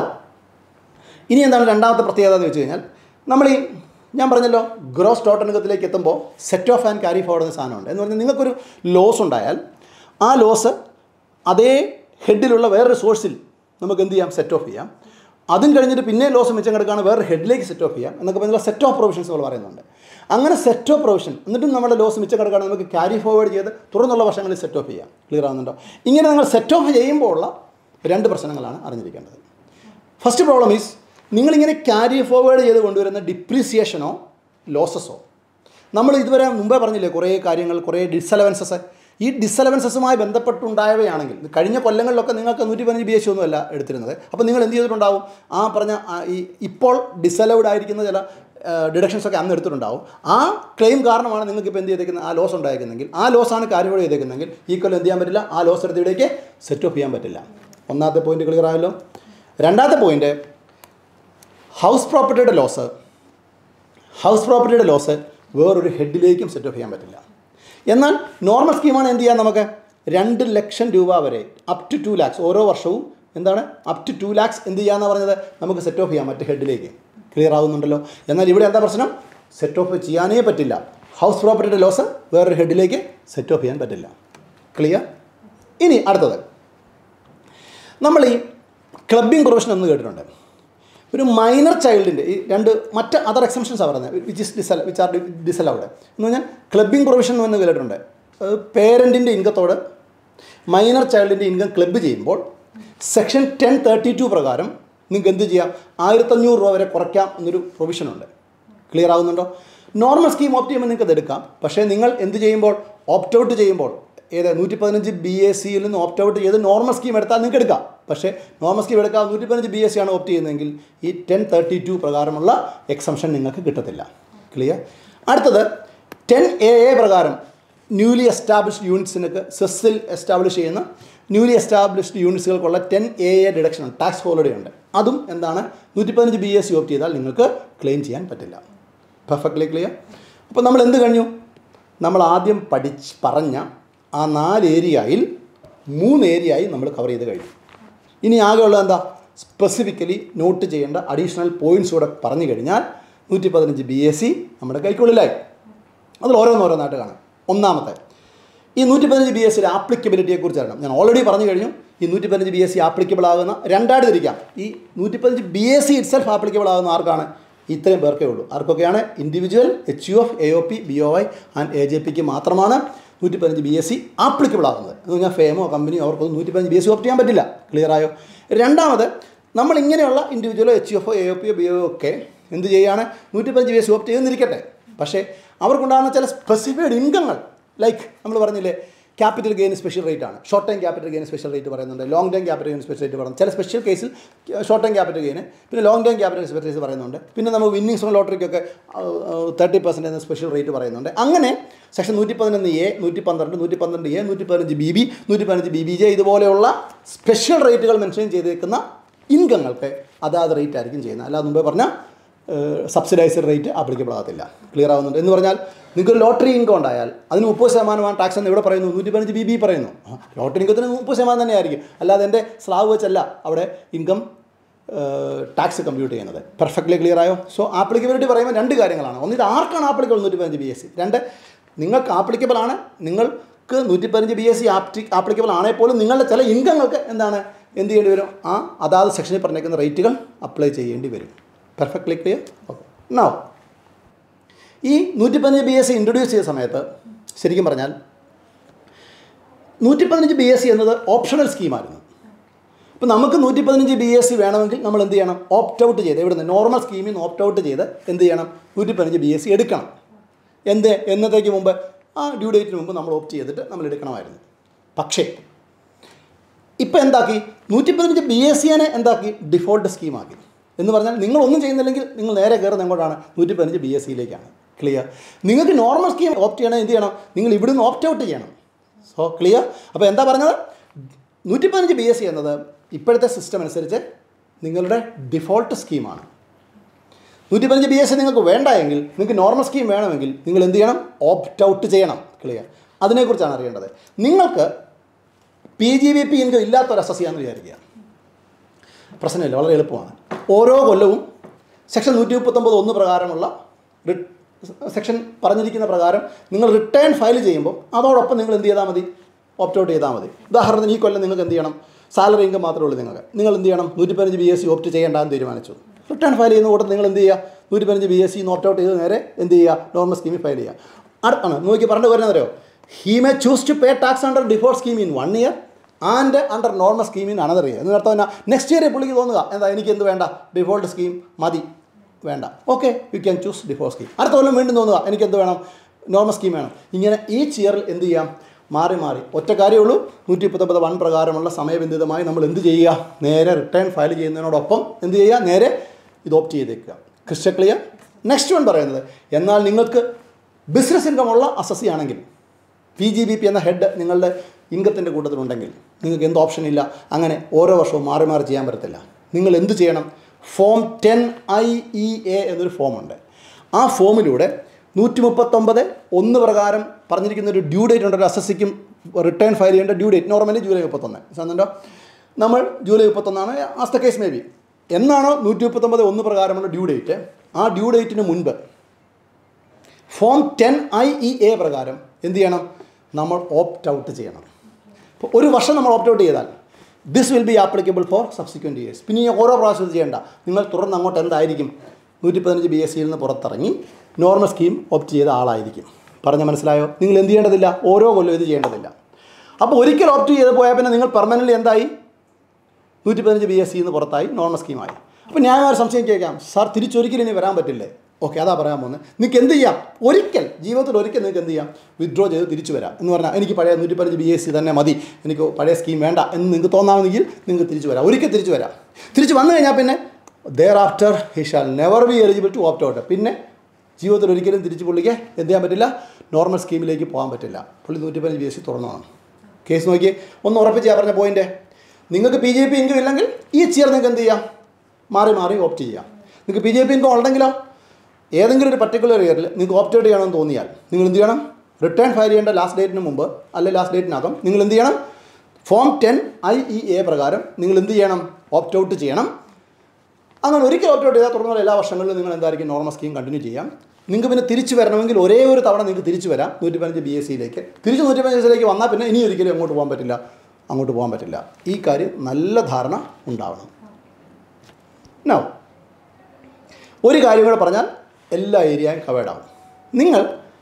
ഇനി എന്താണ് രണ്ടാമത്തെ പ്രത്യേകത എന്ന് വെച്ച് കഴിഞ്ഞാൽ നമ്മൾ ഈ ഞാൻ പറഞ്ഞല്ലോ ഗ്രോസ് ടോട്ടനുകത്തിലേക്ക് എത്തുമ്പോൾ set off and carry forward എന്ന സാധനമുണ്ട് എന്ന് പറഞ്ഞാൽ നിങ്ങൾക്കൊരു ലോസ് ഉണ്ടായാൽ ആ ലോസ് അതേ ഹെഡിലുള്ള വേറൊരു സോഴ്സിൽ നമുക്ക് എന്ത് ചെയ്യാം സെറ്റ് ഓഫ് ചെയ്യാം അതും കഴിഞ്ഞിട്ട് പിന്നെ ലോസ് മിച്ചം കിടക്കുകയാണ് വേറെ ഹെഡിലേക്ക് സെറ്റ് ഓഫ് ചെയ്യാം എന്നൊക്കെ പറഞ്ഞാൽ സെറ്റ് ഓഫ് പ്രൊവിഷൻസ് നമ്മൾ പറയുന്നുണ്ട് അങ്ങനെ സെറ്റ് ഓഫ് പ്രൊവിഷൻ എന്നിട്ടും നമ്മുടെ ലോസ് മിച്ചം കിടക്കുകയാണ് നമുക്ക് ക്യാരി ഫോർവേഡ് ചെയ്ത് തുടർന്നുള്ള വർഷങ്ങളിൽ സെറ്റ് ഓഫ് ചെയ്യാം ക്ലിയർ ആവുന്നുണ്ടോ ഇങ്ങനെ നിങ്ങൾ സെറ്റ് ഓഫ് ചെയ്യുമ്പോൾ ഉള്ള രണ്ട് പ്രശ്നങ്ങളാണ് അറിഞ്ഞിരിക്കേണ്ടത് ഫസ്റ്റ് പ്രോബ്ലം ഈസ് നിങ്ങളിങ്ങനെ ക്യാരി ഫോർവേഡ് ചെയ്ത് കൊണ്ടുവരുന്ന ഡിപ്രീസിയേഷനോ ലോസസോ നമ്മൾ ഇതുവരെ മുമ്പേ പറഞ്ഞില്ലേ കുറേ കാര്യങ്ങൾ കുറേ ഡിസലവൻസസ് ഈ ഡിസലവൻസസുമായി ബന്ധപ്പെട്ടുണ്ടായവയാണെങ്കിൽ കഴിഞ്ഞ കൊല്ലങ്ങളിലൊക്കെ നിങ്ങൾക്ക് നൂറ്റി പതിനഞ്ച് ബി എച്ച് ഒന്നുമല്ല എടുത്തിരുന്നത് അപ്പോൾ നിങ്ങൾ എന്ത് ചെയ്തിട്ടുണ്ടാവും ആ പറഞ്ഞ ആ ഈ ഇപ്പോൾ ഡിസലവഡ് ആയിരിക്കുന്ന ചില ഡിഡക്ഷൻസ് ഒക്കെ അന്ന് എടുത്തിട്ടുണ്ടാവും ആ ക്ലെയിം കാരണമാണ് നിങ്ങൾക്ക് ഇപ്പോൾ എന്ത് ചെയ്തേക്കുന്നത് ആ ലോസ് ഉണ്ടായിരിക്കുന്നെങ്കിൽ ആ ലോസാണ് കാര്യങ്ങൾ ചെയ്തേക്കുന്നെങ്കിൽ ഈ കൊല്ലം എന്ത് ചെയ്യാൻ പറ്റില്ല ആ ലോസ് എടുത്ത് ഇവിടേക്ക് സെറ്റ് ഓഫ് ചെയ്യാൻ പറ്റില്ല ഒന്നാമത്തെ പോയിന്റ് ക്ലിയർ ആയല്ലോ രണ്ടാമത്തെ പോയിന്റ് ഹൗസ് പ്രോപ്പർട്ടിയുടെ ലോസ് ഹൗസ് പ്രോപ്പർട്ടിയുടെ ലോസ് വേറൊരു ഹെഡിലേക്കും സെറ്റ് ഓഫ് ചെയ്യാൻ പറ്റില്ല എന്നാൽ നോർമൽ സ്കീമാണ് എന്ത് ചെയ്യാൻ നമുക്ക് രണ്ട് ലക്ഷം രൂപ വരെ അപ് ടു ടു ലാക്സ് ഓരോ വർഷവും എന്താണ് അപ് ടു ടു ലാക്സ് എന്ത് ചെയ്യാന്ന് പറഞ്ഞത് നമുക്ക് സെറ്റ് ഓഫ് ചെയ്യാം മറ്റ് ഹെഡിലേക്ക് ക്ലിയർ ആവുന്നുണ്ടല്ലോ എന്നാൽ ഇവിടെ എന്താ പ്രശ്നം സെറ്റ് ഓഫ് ചെയ്യാനേ പറ്റില്ല ഹൗസ് പ്രോപ്പർട്ടിയുടെ ലോസ് വേറൊരു ഹെഡിലേക്ക് സെറ്റ് ഓഫ് ചെയ്യാൻ പറ്റില്ല ക്ലിയർ ഇനി അടുത്തത് നമ്മൾ ഈ ക്ലബിംഗ് പ്രൊവിഷൻ എന്ന് കേട്ടിട്ടുണ്ട് ഒരു മൈനർ ചൈൽഡിൻ്റെ ഈ രണ്ട് മറ്റ് അതർ എക്സംഷൻസാണ് പറയുന്നത് വിച്ച് ഇസ് ഡിസൽ വിച്ച് ആർ ഡിസലൗഡ് എന്ന് പറഞ്ഞാൽ ക്ലബിംഗ് പ്രൊവിഷൻ എന്ന് കേട്ടിട്ടുണ്ട് പേരൻറ്റിൻ്റെ ഇൻകത്തോട് മൈനർ ചൈൽഡിൻ്റെ ഇൻകം ക്ലബ്ബ് ചെയ്യുമ്പോൾ സെക്ഷൻ ടെൻ തേർട്ടി ടു പ്രകാരം നിങ്ങൾക്ക് എന്ത് ചെയ്യാം ആയിരത്തഞ്ഞൂറ് രൂപ വരെ കുറയ്ക്കാം എന്നൊരു പ്രൊവിഷനുണ്ട് ക്ലിയർ ആകുന്നുണ്ടോ നോർമൽ സ്കീം ഓപ്റ്റ് ചെയ്യുമ്പോൾ നിങ്ങൾക്ക് അത് എടുക്കാം പക്ഷേ നിങ്ങൾ എന്ത് ചെയ്യുമ്പോൾ ഓപ്റ്റ് ഔട്ട് ചെയ്യുമ്പോൾ ഏത് നൂറ്റി പതിനഞ്ച് ബി എസ് സിയിൽ നിന്ന് ഓപ്റ്റ് ഔട്ട് ചെയ്ത് നോർമൽ സ്കീം എടുത്താൽ നിങ്ങൾക്ക് എടുക്കാം പക്ഷേ നോർമൽ സ്കീം എടുക്കാം നൂറ്റി പതിനഞ്ച് ബി എസ് സി ആണ് ഓപ്റ്റ് ചെയ്യുന്നതെങ്കിൽ ഈ ടെൻ തേർട്ടി ടു പ്രകാരമുള്ള എക്സംഷൻ നിങ്ങൾക്ക് കിട്ടത്തില്ല ക്ലിയർ അടുത്തത് ടെൻ എ എ പ്രകാരം ന്യൂലി എസ്റ്റാബ്ലിഷ്ഡ് യൂണിറ്റ്സിനൊക്കെ സെസ്സിൽ എസ്റ്റാബ്ലിഷ് ചെയ്യുന്ന ന്യൂലി എസ്റ്റാബ്ലിഷ്ഡ് യൂണിറ്റ്സുകൾക്കുള്ള ten A A deduction tax holiday ഉണ്ട് അതും എന്താണ് നൂറ്റി പതിനഞ്ച് ബി എസ് സി ഓപ്റ്റ് ചെയ്താൽ നിങ്ങൾക്ക് ക്ലെയിം ചെയ്യാൻ പറ്റില്ല പെർഫെക്റ്റ്ലി ക്ലിയർ അപ്പോൾ നമ്മൾ എന്ത് കഴിഞ്ഞു നമ്മൾ ആദ്യം പഠിച്ച് പറഞ്ഞ ആ നാല് ഏരിയയിൽ മൂന്ന് ഏരിയയായി നമ്മൾ കവർ ചെയ്ത് കഴിഞ്ഞു ഇനി ആകെയുള്ളത് എന്താ സ്പെസിഫിക്കലി നോട്ട് ചെയ്യേണ്ട അഡീഷണൽ പോയിൻറ്റ്സ് കൂടെ പറഞ്ഞു കഴിഞ്ഞാൽ നൂറ്റി പതിനഞ്ച് ബി എസ് സി നമ്മുടെ കൈക്കുള്ളിലായി അതിൽ ഓരോന്നോരോന്നായിട്ട് കാണാം ഒന്നാമത്തെ ഈ നൂറ്റി പതിനഞ്ച് ബി എസ് സിയുടെ ആപ്ലിക്കബിലിറ്റിയെ കുറിച്ച് അറിയണം ഞാൻ ഓൾറെഡി പറഞ്ഞു കഴിഞ്ഞു ഈ നൂറ്റി പതിനഞ്ച് ബി എസ് സി ആപ്ലിക്കബിൾ ആകുന്ന രണ്ടായിട്ട് തിരിക്കാം ഈ നൂറ്റി പതിനഞ്ച് B S C itself applicable ആകുന്ന ആർക്കാണ് ഇത്രയും പേർക്കേ ഉള്ളൂ ആർക്കൊക്കെയാണ് individual H U F A O P B O I and A J പിക്ക് മാത്രമാണ് നൂറ്റി പതിനഞ്ച് ബി എസ് സി ആപ്ലിക്കബിൾ ആകുന്നത് എന്ന് പറഞ്ഞാൽ ഫേമോ കമ്പനിയോ അവർക്കൊന്നും നൂറ്റി പതിനഞ്ച് ബി എസ് സി ഓപ്റ്റ് ചെയ്യാൻ പറ്റില്ല ക്ലിയർ ആയോ രണ്ടാമത് നമ്മൾ ഇങ്ങനെയുള്ള ഇൻഡിവിജ്വലോ എച്ച് എഫ് എ ഒ പിയോ ബി ഒ ഒക്കെ എന്ത് ചെയ്യുകയാണ് നൂറ്റി പതിനഞ്ച് ബി എസ് സി ഓപ്റ്റ് ചെയ്തെന്നിരിക്കട്ടെ പക്ഷേ അവർക്കുണ്ടാകുന്ന ചില സ്പെസിഫൈഡ് ഇൻകങ്ങൾ ലൈക്ക് നമ്മൾ പറഞ്ഞില്ലേ ക്യാപിറ്റൽ ഗെയിൻ സ്പെഷ്യൽ റേറ്റ് ആണ് short time capital gain special rate പറയുന്നുണ്ട് long time capital gain special rate പറയുന്നത് ചില സ്പെഷ്യൽ കേസിൽ ഷോർട്ട് ടൈം ക്യാപിറ്റൽ ഗെയിൻ പിന്നെ long time capital special rate പറയുന്നുണ്ട് പിന്നെ നമ്മൾ വിന്നിങ്സ് ലോട്ടറിക്കൊക്കെ തേർട്ടി പെർസെൻറ്റ് എന്ന സ്പെഷ്യൽ റേറ്റ് പറയുന്നുണ്ട് അങ്ങനെ സെക്ഷൻ നൂറ്റി പതിനൊന്ന് എ നൂറ്റി പന്ത്രണ്ട് നൂറ്റി പന്ത്രണ്ട് എ നൂറ്റി പതിനഞ്ച് ബി ബി നൂറ്റി പതിനഞ്ച് ബി ബി ജെ ഇതുപോലെയുള്ള സ്പെഷ്യൽ റേറ്റുകൾ മെൻഷൻ ചെയ്തേക്കുന്ന ഇൻകങ്ങൾക്ക് അതാത് റേറ്റ് ആയിരിക്കും ചെയ്യുന്നത് അല്ലാതെ മുമ്പേ പറഞ്ഞാൽ സബ്സിഡൈസ്ഡ് റേറ്റ് ആപ്ലിക്കബിൾ ആകത്തില്ല ക്ലിയർ ആവുന്നുണ്ട് എന്ന് പറഞ്ഞാൽ നിങ്ങൾക്ക് ലോട്ടറി ഇൻകം ഉണ്ടായാൽ അതിന് മുപ്പത് ശതമാനമാണ് ടാക്സ് എന്ന് ഇവിടെ പറയുന്നു നൂറ്റി പതിനഞ്ച് ബി ബി പറയുന്നു ആ, ലോട്ടറി ഇൻകത്തിന് മുപ്പത് ശതമാനം തന്നെ ആയിരിക്കും അല്ലാതെ എൻ്റെ സ്ലാബ് വെച്ചല്ല അവിടെ ഇൻകം ടാക്സ് കമ്പ്യൂട്ട് ചെയ്യുന്നത് പെർഫെക്റ്റ്ലി ക്ലിയർ ആയോ സോ ആപ്ലിക്കബിലിറ്റി പറയുമ്പോൾ രണ്ട് കാര്യങ്ങളാണ് ഒന്ന് ഇത് ആർക്കാണ് ആപ്ലിക്കബിൾ നൂറ്റി പതിനഞ്ച് ബി എസ് സി രണ്ട് നിങ്ങൾക്ക് ആപ്ലിക്കബിൾ ആണ് നിങ്ങൾക്ക് നൂറ്റി പതിനഞ്ച് ബി എസ് സി ആപ്റ്റി ആപ്ലിക്കബിൾ ആണെങ്കിൽ പോലും നിങ്ങളുടെ ചില ഇൻകങ്ങൾക്ക് എന്താണ് എന്ത് ചെയ്യേണ്ടി വരും ആ അതാത് സെക്ഷനിൽ പറഞ്ഞേക്കുന്ന റേറ്റുകൾ അപ്ലൈ ചെയ്യേണ്ടി വരും പെർഫെക്റ്റ്ലി ക്ലിയർ ഓക്കെ നോ ഈ നൂറ്റി പതിനഞ്ച് ബി എസ് സി ഇൻട്രൊഡ്യൂസ് ചെയ്ത സമയത്ത് ശരിക്കും പറഞ്ഞാൽ നൂറ്റി പതിനഞ്ച് ബി എസ് സി എന്നത് ഓപ്ഷണൽ സ്കീമായിരുന്നു അപ്പോൾ നമുക്ക് നൂറ്റി പതിനഞ്ച് ബി എസ് സി വേണമെങ്കിൽ നമ്മൾ എന്ത് ചെയ്യണം ഓപ്റ്റ് ഔട്ട് ചെയ്ത് ഇവിടുന്ന് നോർമൽ സ്കീമിൽ നിന്ന് ഓപ്റ്റ് ഔട്ട് ചെയ്ത് എന്ത് ചെയ്യണം നൂറ്റി പതിനഞ്ച് ബി എസ് സി എടുക്കണം എന്ത് എന്നത്തേക്ക് മുമ്പ് ആ ഡ്യൂ ഡേറ്റിന് മുമ്പ് നമ്മൾ ഓപ്റ്റ് ചെയ്തിട്ട് നമ്മൾ എടുക്കണമായിരുന്നു പക്ഷേ ഇപ്പം എന്താക്കി നൂറ്റി പതിനഞ്ച് ബി എസ് സിനെ എന്താക്കി ഡിഫോൾട്ട് സ്കീമാക്കി എന്ന് പറഞ്ഞാൽ നിങ്ങൾ ഒന്നും ചെയ്യുന്നില്ലെങ്കിൽ നിങ്ങൾ നേരെ കയറുന്നത് എങ്ങോട്ടാണ് നൂറ്റി പതിനഞ്ച് ബി എസ് സിയിലേക്കാണ് ക്ലിയർ നിങ്ങൾക്ക് നോർമൽ സ്കീം ഓപ്റ്റ് ചെയ്യണം എന്ത് ചെയ്യണം നിങ്ങൾ ഇവിടുന്ന് ഓപ്റ്റ് ഔട്ട് ചെയ്യണം സോ ക്ലിയർ അപ്പോൾ എന്താ പറഞ്ഞത് നൂറ്റി പതിനഞ്ച് ബി എസ് സി എന്നത് ഇപ്പോഴത്തെ സിസ്റ്റം അനുസരിച്ച് നിങ്ങളുടെ ഡിഫോൾട്ട് സ്കീമാണ് നൂറ്റി പതിനഞ്ച് ബി എസ് സി നിങ്ങൾക്ക് വേണ്ട എങ്കിൽ നിങ്ങൾക്ക് നോർമൽ സ്കീം വേണമെങ്കിൽ നിങ്ങൾ എന്ത് ചെയ്യണം ഓപ്റ്റ് ഔട്ട് ചെയ്യണം ക്ലിയർ അതിനെക്കുറിച്ചാണ് അറിയേണ്ടത് നിങ്ങൾക്ക് P G B P income ഇല്ലാത്തൊരു എസ് എസ് സി ആണെന്ന് വിചാരിക്കുക പ്രശ്നമില്ല വളരെ എളുപ്പമാണ് ഓരോ കൊല്ലവും സെക്ഷൻ നൂറ്റി മുപ്പത്തൊമ്പത് ഒന്ന് പ്രകാരമുള്ള റി- സെക്ഷൻ പറഞ്ഞിരിക്കുന്ന പ്രകാരം നിങ്ങൾ റിട്ടേൺ ഫയൽ ചെയ്യുമ്പോൾ അതോടൊപ്പം നിങ്ങൾ എന്ത് ചെയ്താൽ മതി ഓപ്റ്റ് ഔട്ട് ചെയ്താൽ മതി ഉദാഹരണത്തിന് ഈ കൊല്ലം നിങ്ങൾക്ക് എന്ത് ചെയ്യണം സാലറി ഇൻകം മാത്രമേ ഉള്ളൂ നിങ്ങൾക്ക് നിങ്ങൾ എന്ത് ചെയ്യണം നൂറ്റി പതിനഞ്ച് ബി എസ് സി ഓപ്റ്റ് ചെയ്യേണ്ടെന്ന് തീരുമാനിച്ചു റിട്ടേൺ ഫയൽ ചെയ്യുന്ന കൂട്ടത്തിൽ നിങ്ങൾ എന്ത് ചെയ്യുക നൂറ്റി പതിനഞ്ച് B S C opt out ചെയ്ത് നേരെ എന്ത് ചെയ്യുക നോർമൽ സ്കീമിൽ ഫയൽ ചെയ്യുക അടുത്താണ് നോക്കി പറഞ്ഞു വരുന്നതോ he may choose to pay tax under default scheme in one year and under normal scheme in another year എന്ന് അർത്ഥം എന്നാ നെക്സ്റ്റ് ഇയർ പുള്ളിക്ക് തോന്നുക എന്താ എനിക്ക് എന്ത് വേണ്ട ഡിഫോൾട്ട് സ്കീം മതി വേണ്ട okay you can choose default scheme അടുത്ത കൊല്ലം വീണ്ടും തോന്നുക എനിക്ക് എന്ത് വേണം നോർമൽ സ്കീം വേണം ഇങ്ങനെ ഈച്ച് ഇയറിൽ എന്ത് ചെയ്യാം മാറി മാറി ഒറ്റ കാര്യമുള്ളൂ നൂറ്റി മുപ്പത്തൊമ്പത് വൺ പ്രകാരമുള്ള സമയബന്ധിതമായി നമ്മൾ എന്ത് ചെയ്യുക നേരെ റിട്ടേൺ ഫയൽ ചെയ്യുന്നതിനോടൊപ്പം എന്ത് ചെയ്യുക നേരെ ഇത് ഓപ്റ്റ് ചെയ്തേക്കുക ക്രിസ്റ്റൽ ക്ലിയർ നെക്സ്റ്റ് വൺ പറയുന്നത് എന്നാൽ നിങ്ങൾക്ക് ബിസിനസ് ഇൻകം ഉള്ള അസസി ആണെങ്കിൽ പി ജി ബി പി എന്ന ഹെഡ് നിങ്ങളുടെ ഇൻകത്തിൻ്റെ കൂട്ടത്തിലുണ്ടെങ്കിൽ നിങ്ങൾക്ക് എന്ത് ഓപ്ഷൻ ഇല്ല അങ്ങനെ ഓരോ വർഷവും മാറി മാറി ചെയ്യാൻ പറ്റത്തില്ല നിങ്ങൾ എന്ത് ചെയ്യണം form ten I E A എന്നൊരു ഫോമുണ്ട് ആ ഫോമിലൂടെ നൂറ്റി മുപ്പത്തൊമ്പത് ഒന്ന് പ്രകാരം പറഞ്ഞിരിക്കുന്ന ഒരു ഡ്യൂ ഡേറ്റ് ഉണ്ടല്ലോ അസസിക്കും റിട്ടേൺ ഫയൽ ചെയ്യേണ്ട ഡ്യൂ ഡേറ്റ് നോർമലി ജൂലൈ മുപ്പത്തൊന്ന് സാറിനുണ്ടോ നമ്മൾ ജൂലൈ മുപ്പത്തൊന്നാണ് as the case may be എന്നാണോ നൂറ്റി മുപ്പത്തൊമ്പത് ഒന്ന് പ്രകാരമുള്ള ഡ്യൂ ഡേറ്റ് ആ ഡ്യൂ ഡേറ്റിന് മുൻപ് form ten I E A പ്രകാരം എന്ത് ചെയ്യണം നമ്മൾ ഓപ്റ്റ് ഔട്ട് ചെയ്യണം അപ്പോൾ ഒരു വർഷം നമ്മൾ ഓപ്റ്റ് ഔട്ട് ചെയ്താൽ this will be applicable for subsequent years പിന്നെ ഈ ഓരോ പ്രാവശ്യം ഇത് ചെയ്യേണ്ട നിങ്ങൾ തുടർന്ന് അങ്ങോട്ട് എന്തായിരിക്കും നൂറ്റി പതിനഞ്ച് ബി എസ് സിയിൽ നിന്ന് പുറത്തിറങ്ങി നോർമൽ സ്കീം ഓപ്റ്റ് ചെയ്ത ആളായിരിക്കും പറഞ്ഞ മനസ്സിലായോ നിങ്ങൾ എന്ത് ചെയ്യേണ്ടതില്ല ഓരോ കൊല്ലം ഇത് ചെയ്യേണ്ടതില്ല അപ്പോൾ ഒരിക്കൽ ഓപ്റ്റ് ചെയ്ത് പോയാൽ പിന്നെ നിങ്ങൾ പെർമനൻ്റ്ലി എന്തായി നൂറ്റി പതിനഞ്ച് ബി എസ് സിന്ന് പുറത്തായി നോർമൽ സ്കീമായി അപ്പോൾ ന്യായമായ സംശയം കേൾക്കാം സാർ തിരിച്ചൊരിക്കലും ഇനി വരാൻ പറ്റില്ലേ ഓക്കെ അതാ പറയാൻ പോകുന്നത് നിങ്ങൾക്ക് എന്ത് ചെയ്യാം ഒരിക്കൽ ജീവിതത്തിൽ ഒരിക്കൽ നിങ്ങൾക്ക് എന്ത് ചെയ്യാം വിഡ്രോ ചെയ്ത് തിരിച്ചു വരാം എന്ന് പറഞ്ഞാൽ എനിക്ക് പഴയ നൂറ്റി പതിനഞ്ച് ബി എസ് സി തന്നെ മതി എനിക്ക് പഴയ സ്കീം വേണ്ട എന്ന് നിങ്ങൾക്ക് തോന്നാമെങ്കിൽ നിങ്ങൾക്ക് തിരിച്ചു വരാം ഒരിക്കൽ തിരിച്ചു വരാം തിരിച്ചു വന്നു കഴിഞ്ഞാൽ പിന്നെ thereafter he shall never be eligible to opt out പിന്നെ ജീവിതത്തിൽ ഒരിക്കലും തിരിച്ചു പുള്ളിക്ക് എന്ത് ചെയ്യാൻ പറ്റില്ല നോർമൽ സ്കീമിലേക്ക് പോകാൻ പറ്റില്ല പുള്ളി നൂറ്റി പതിനഞ്ച് ബി എസ് സി തുറന്നതാണ് കേസ് നോക്കി ഒന്ന് ഉറപ്പിച്ച് ഞാൻ പറഞ്ഞ പോയിന്റ് നിങ്ങൾക്ക് പി ജെ പി ഇൻകം ഇല്ലെങ്കിൽ ഈ ഇയർ നിങ്ങൾക്ക് എന്ത് ചെയ്യാം മാറി മാറി ഓപ്റ്റ് ചെയ്യാം നിങ്ങൾക്ക് പി ജെ പി ഇൻകം ഉണ്ടെങ്കിലോ ഏതെങ്കിലും ഒരു പർട്ടിക്കുലർ ഇയറിൽ നിങ്ങൾക്ക് ഓപ്റ്റ് ഔട്ട് ചെയ്യണമെന്ന് തോന്നിയാൽ നിങ്ങൾ എന്ത് ചെയ്യണം റിട്ടേൺ ഫയൽ ചെയ്യേണ്ട ലാസ്റ്റ് ഡേറ്റിന് മുമ്പ് അല്ലെ ലാസ്റ്റ് ഡേറ്റിനകം നിങ്ങൾ എന്ത് ചെയ്യണം form ten I E A പ്രകാരം നിങ്ങൾ എന്ത് ചെയ്യണം ഓപ്റ്റ് ഔട്ട് ചെയ്യണം അങ്ങനെ ഒരിക്കൽ ഓപ്റ്റ് ഔട്ട് ചെയ്താൽ തുടർന്നുള്ള എല്ലാ വർഷങ്ങളിലും നിങ്ങൾ എന്തായിരിക്കും നോർമൽ സ്കീം കണ്ടിന്യൂ ചെയ്യാം നിങ്ങൾക്ക് പിന്നെ തിരിച്ചു വരണമെങ്കിൽ ഒരേ ഒരു തവണ നിങ്ങൾക്ക് തിരിച്ചു വരാം നൂറ്റി പതിനഞ്ച് ബി എസ് സിയിലേക്ക് തിരിച്ച് നൂറ്റി പതിനഞ്ച് സിയിലേക്ക് വന്നാൽ പിന്നെ ഇനി ഒരിക്കലും അങ്ങോട്ട് പോകാൻ പറ്റില്ല അങ്ങോട്ട് പോകാൻ പറ്റില്ല ഈ കാര്യം നല്ല ധാരണ ഉണ്ടാവണം നോ ഒരു കാര്യം കൂടെ പറഞ്ഞാൽ എല്ലാ ഏരിയയും കവേർഡ് ആവും നിങ്ങൾ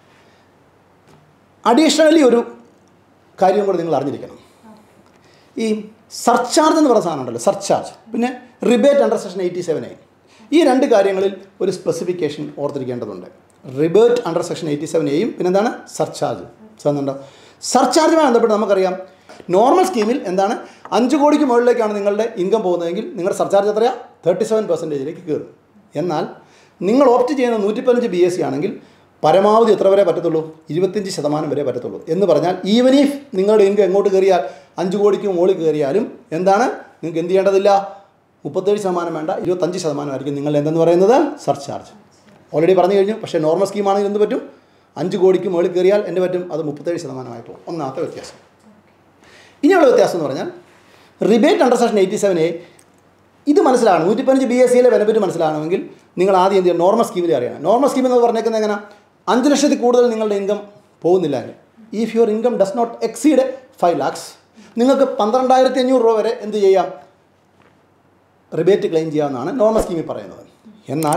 അഡീഷണലി ഒരു കാര്യം കൂടെ നിങ്ങൾ അറിഞ്ഞിരിക്കണം ഈ സർചാർജ് എന്ന് പറയുന്ന സാധനം ഉണ്ടല്ലോ സർചാർജ് പിന്നെ rebate under section eighty seven A ഈ രണ്ട് കാര്യങ്ങളിൽ ഒരു സ്പെസിഫിക്കേഷൻ ഓർത്തിരിക്കേണ്ടതുണ്ട് rebate under section eighty seven എയും പിന്നെന്താണ് സർചാർജ് സാധനമുണ്ടോ സർചാർജുമായി ബന്ധപ്പെട്ട് നമുക്കറിയാം നോർമൽ സ്കീമിൽ എന്താണ് അഞ്ച് കോടിക്ക് മുകളിലേക്കാണ് നിങ്ങളുടെ ഇൻകം പോകുന്നതെങ്കിൽ നിങ്ങളുടെ സർചാർജ് എത്രയാണ് തേർട്ടി സെവൻ പെർസെൻറ്റേജിലേക്ക് കയറും എന്നാൽ നിങ്ങൾ ഓപ്റ്റ് ചെയ്യുന്ന നൂറ്റി പതിനഞ്ച് ബി എസ് സി ആണെങ്കിൽ പരമാവധി എത്ര വരെ പറ്റത്തുള്ളൂ ഇരുപത്തിയഞ്ച് ശതമാനം വരെ പറ്റത്തുള്ളൂ എന്ന് പറഞ്ഞാൽ ഈവൻ ഇഫ് നിങ്ങളുടെ ഇൻകം എങ്ങോട്ട് കയറിയാൽ അഞ്ച് കോടിക്ക് മുകളിൽ കയറിയാലും എന്താണ് നിങ്ങൾക്ക് എന്ത് ചെയ്യേണ്ടതില്ല മുപ്പത്തേഴ് ശതമാനം വേണ്ട ഇരുപത്തഞ്ച് ശതമാനമായിരിക്കും നിങ്ങൾ എന്തെന്ന് പറയുന്നത് സർചാർജ് ഓൾറെഡി പറഞ്ഞു കഴിഞ്ഞു പക്ഷേ നോർമൽ സ്കീമാണെങ്കിൽ എന്ത് പറ്റും അഞ്ച് കോടിക്ക് മുകളിൽ കയറിയാൽ എന്ത് പറ്റും അത് മുപ്പത്തേഴ് ശതമാനമായി പോകും ഒന്നാമത്തെ വ്യത്യാസം ഇനിയുള്ള വ്യത്യാസം എന്ന് പറഞ്ഞാൽ rebate under section eighty seven A ഇത് മനസ്സിലാണ് നൂറ്റി പതിനഞ്ച് ബി എസ് സിയിലെ ബെനിഫിറ്റ് മനസ്സിലാണെങ്കിൽ നിങ്ങൾ ആദ്യം എന്ത് ചെയ്യണം നോർമൽ സ്കീമിൽ അറിയണം നോർമൽ സ്കീം എന്ന് പറഞ്ഞേക്കുന്നത് എങ്ങനെ അഞ്ച് ലക്ഷത്തിൽ കൂടുതൽ നിങ്ങളുടെ ഇൻകം പോകുന്നില്ല if your income does not exceed five lakhs നിങ്ങൾക്ക് പന്ത്രണ്ടായിരത്തി അഞ്ഞൂറ് രൂപ വരെ എന്ത് ചെയ്യാം റിബേറ്റ് ക്ലെയിം ചെയ്യാമെന്നാണ് നോർമൽ സ്കീമിൽ പറയുന്നത് എന്നാൽ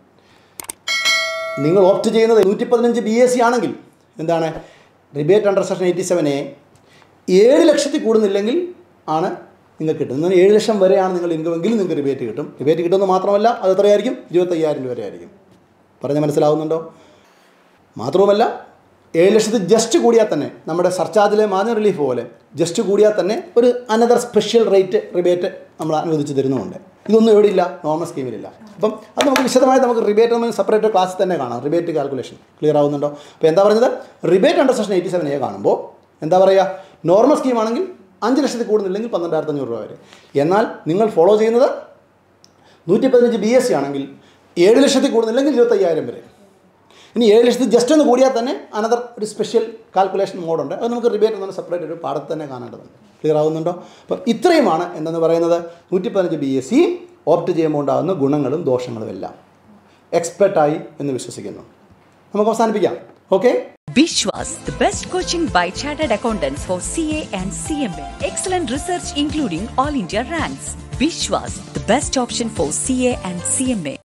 നിങ്ങൾ ഓപ്റ്റ് ചെയ്യുന്നത് നൂറ്റി പതിനഞ്ച് ബി എസ് സി ആണെങ്കിൽ എന്താണ് rebate under section eighty seven A ഏഴ് ലക്ഷത്തിൽ കൂടുന്നില്ലെങ്കിൽ ആണ് നിങ്ങൾക്ക് കിട്ടുന്നത് ഏഴ് ലക്ഷം വരെയാണ് നിങ്ങൾ ഇൻകമെങ്കിൽ നിങ്ങൾക്ക് റിബേറ്റ് കിട്ടും റിബേറ്റ് കിട്ടുമെന്ന് മാത്രമല്ല അത് എത്രയായിരിക്കും ഇരുപത്തയ്യായിരം രൂപ വരെയായിരിക്കും പറഞ്ഞ് മനസ്സിലാവുന്നുണ്ടോ മാത്രവുമല്ല ഏഴ് ലക്ഷത്തിൽ ജസ്റ്റ് കൂടിയാൽ തന്നെ നമ്മുടെ സർചാർജിലെ മാന്യ റിലീഫ് പോലെ ജസ്റ്റ് കൂടിയാൽ തന്നെ ഒരു അനദർ സ്പെഷ്യൽ റേറ്റ് റിബേറ്റ് നമ്മൾ അനുവദിച്ച് തരുന്നുമുണ്ട് ഇതൊന്നും എവിടെ ഇല്ല നോർമൽ സ്കീമിലില്ല അപ്പം അത് നമുക്ക് വിശദമായി നമുക്ക് റിബേറ്റ് നമ്മൾ സെപ്പറേറ്റ് ക്ലാസ്സിൽ തന്നെ കാണാം റിബേറ്റ് കാൽക്കുലേഷൻ ക്ലിയർ ആവുന്നുണ്ടോ അപ്പോൾ എന്താ പറഞ്ഞത് rebate under section eighty seven A കാണുമ്പോൾ എന്താ പറയുക നോർമൽ സ്കീമാണെങ്കിൽ അഞ്ച് ലക്ഷത്തിൽ കൂടുന്നില്ലെങ്കിൽ പന്ത്രണ്ടായിരത്തി അഞ്ഞൂറ് രൂപ വരെ എന്നാൽ നിങ്ങൾ ഫോളോ ചെയ്യുന്നത് നൂറ്റി പതിനഞ്ച് ബി എസ് സി ആണെങ്കിൽ ഏഴ് ലക്ഷത്തിൽ കൂടുന്നില്ലെങ്കിൽ ഇരുപത്തയ്യായിരം വരെ ഇനി ഏഴ് ലക്ഷത്തിൽ ജസ്റ്റ് ഒന്ന് കൂടിയാൽ തന്നെ അനദർ ഒരു സ്പെഷ്യൽ കാൽക്കുലേഷൻ മോഡുണ്ട് അത് നമുക്ക് റിബേറ്റ് എന്ന് സെപ്പറേറ്റ് ഒരു പാടത്ത് തന്നെ കാണേണ്ടതുണ്ട് ക്ലിയർ ആവുന്നുണ്ടോ അപ്പം ഇത്രയുമാണ് എന്തെന്ന് പറയുന്നത് നൂറ്റി പതിനഞ്ച് ബി എസ് സി ഓപ്റ്റ് ചെയ്യുമ്പോൾ ഉണ്ടാകുന്ന ഗുണങ്ങളും ദോഷങ്ങളും എല്ലാം എക്സ്പെർട്ടായി എന്ന് വിശ്വസിക്കുന്നു നമുക്ക് അവസാനിപ്പിക്കാം okay Bishwas, the best coaching by chartered accountants for CA and CMA. Excellent research including all India ranks. Bishwas, the best option for CA and CMA.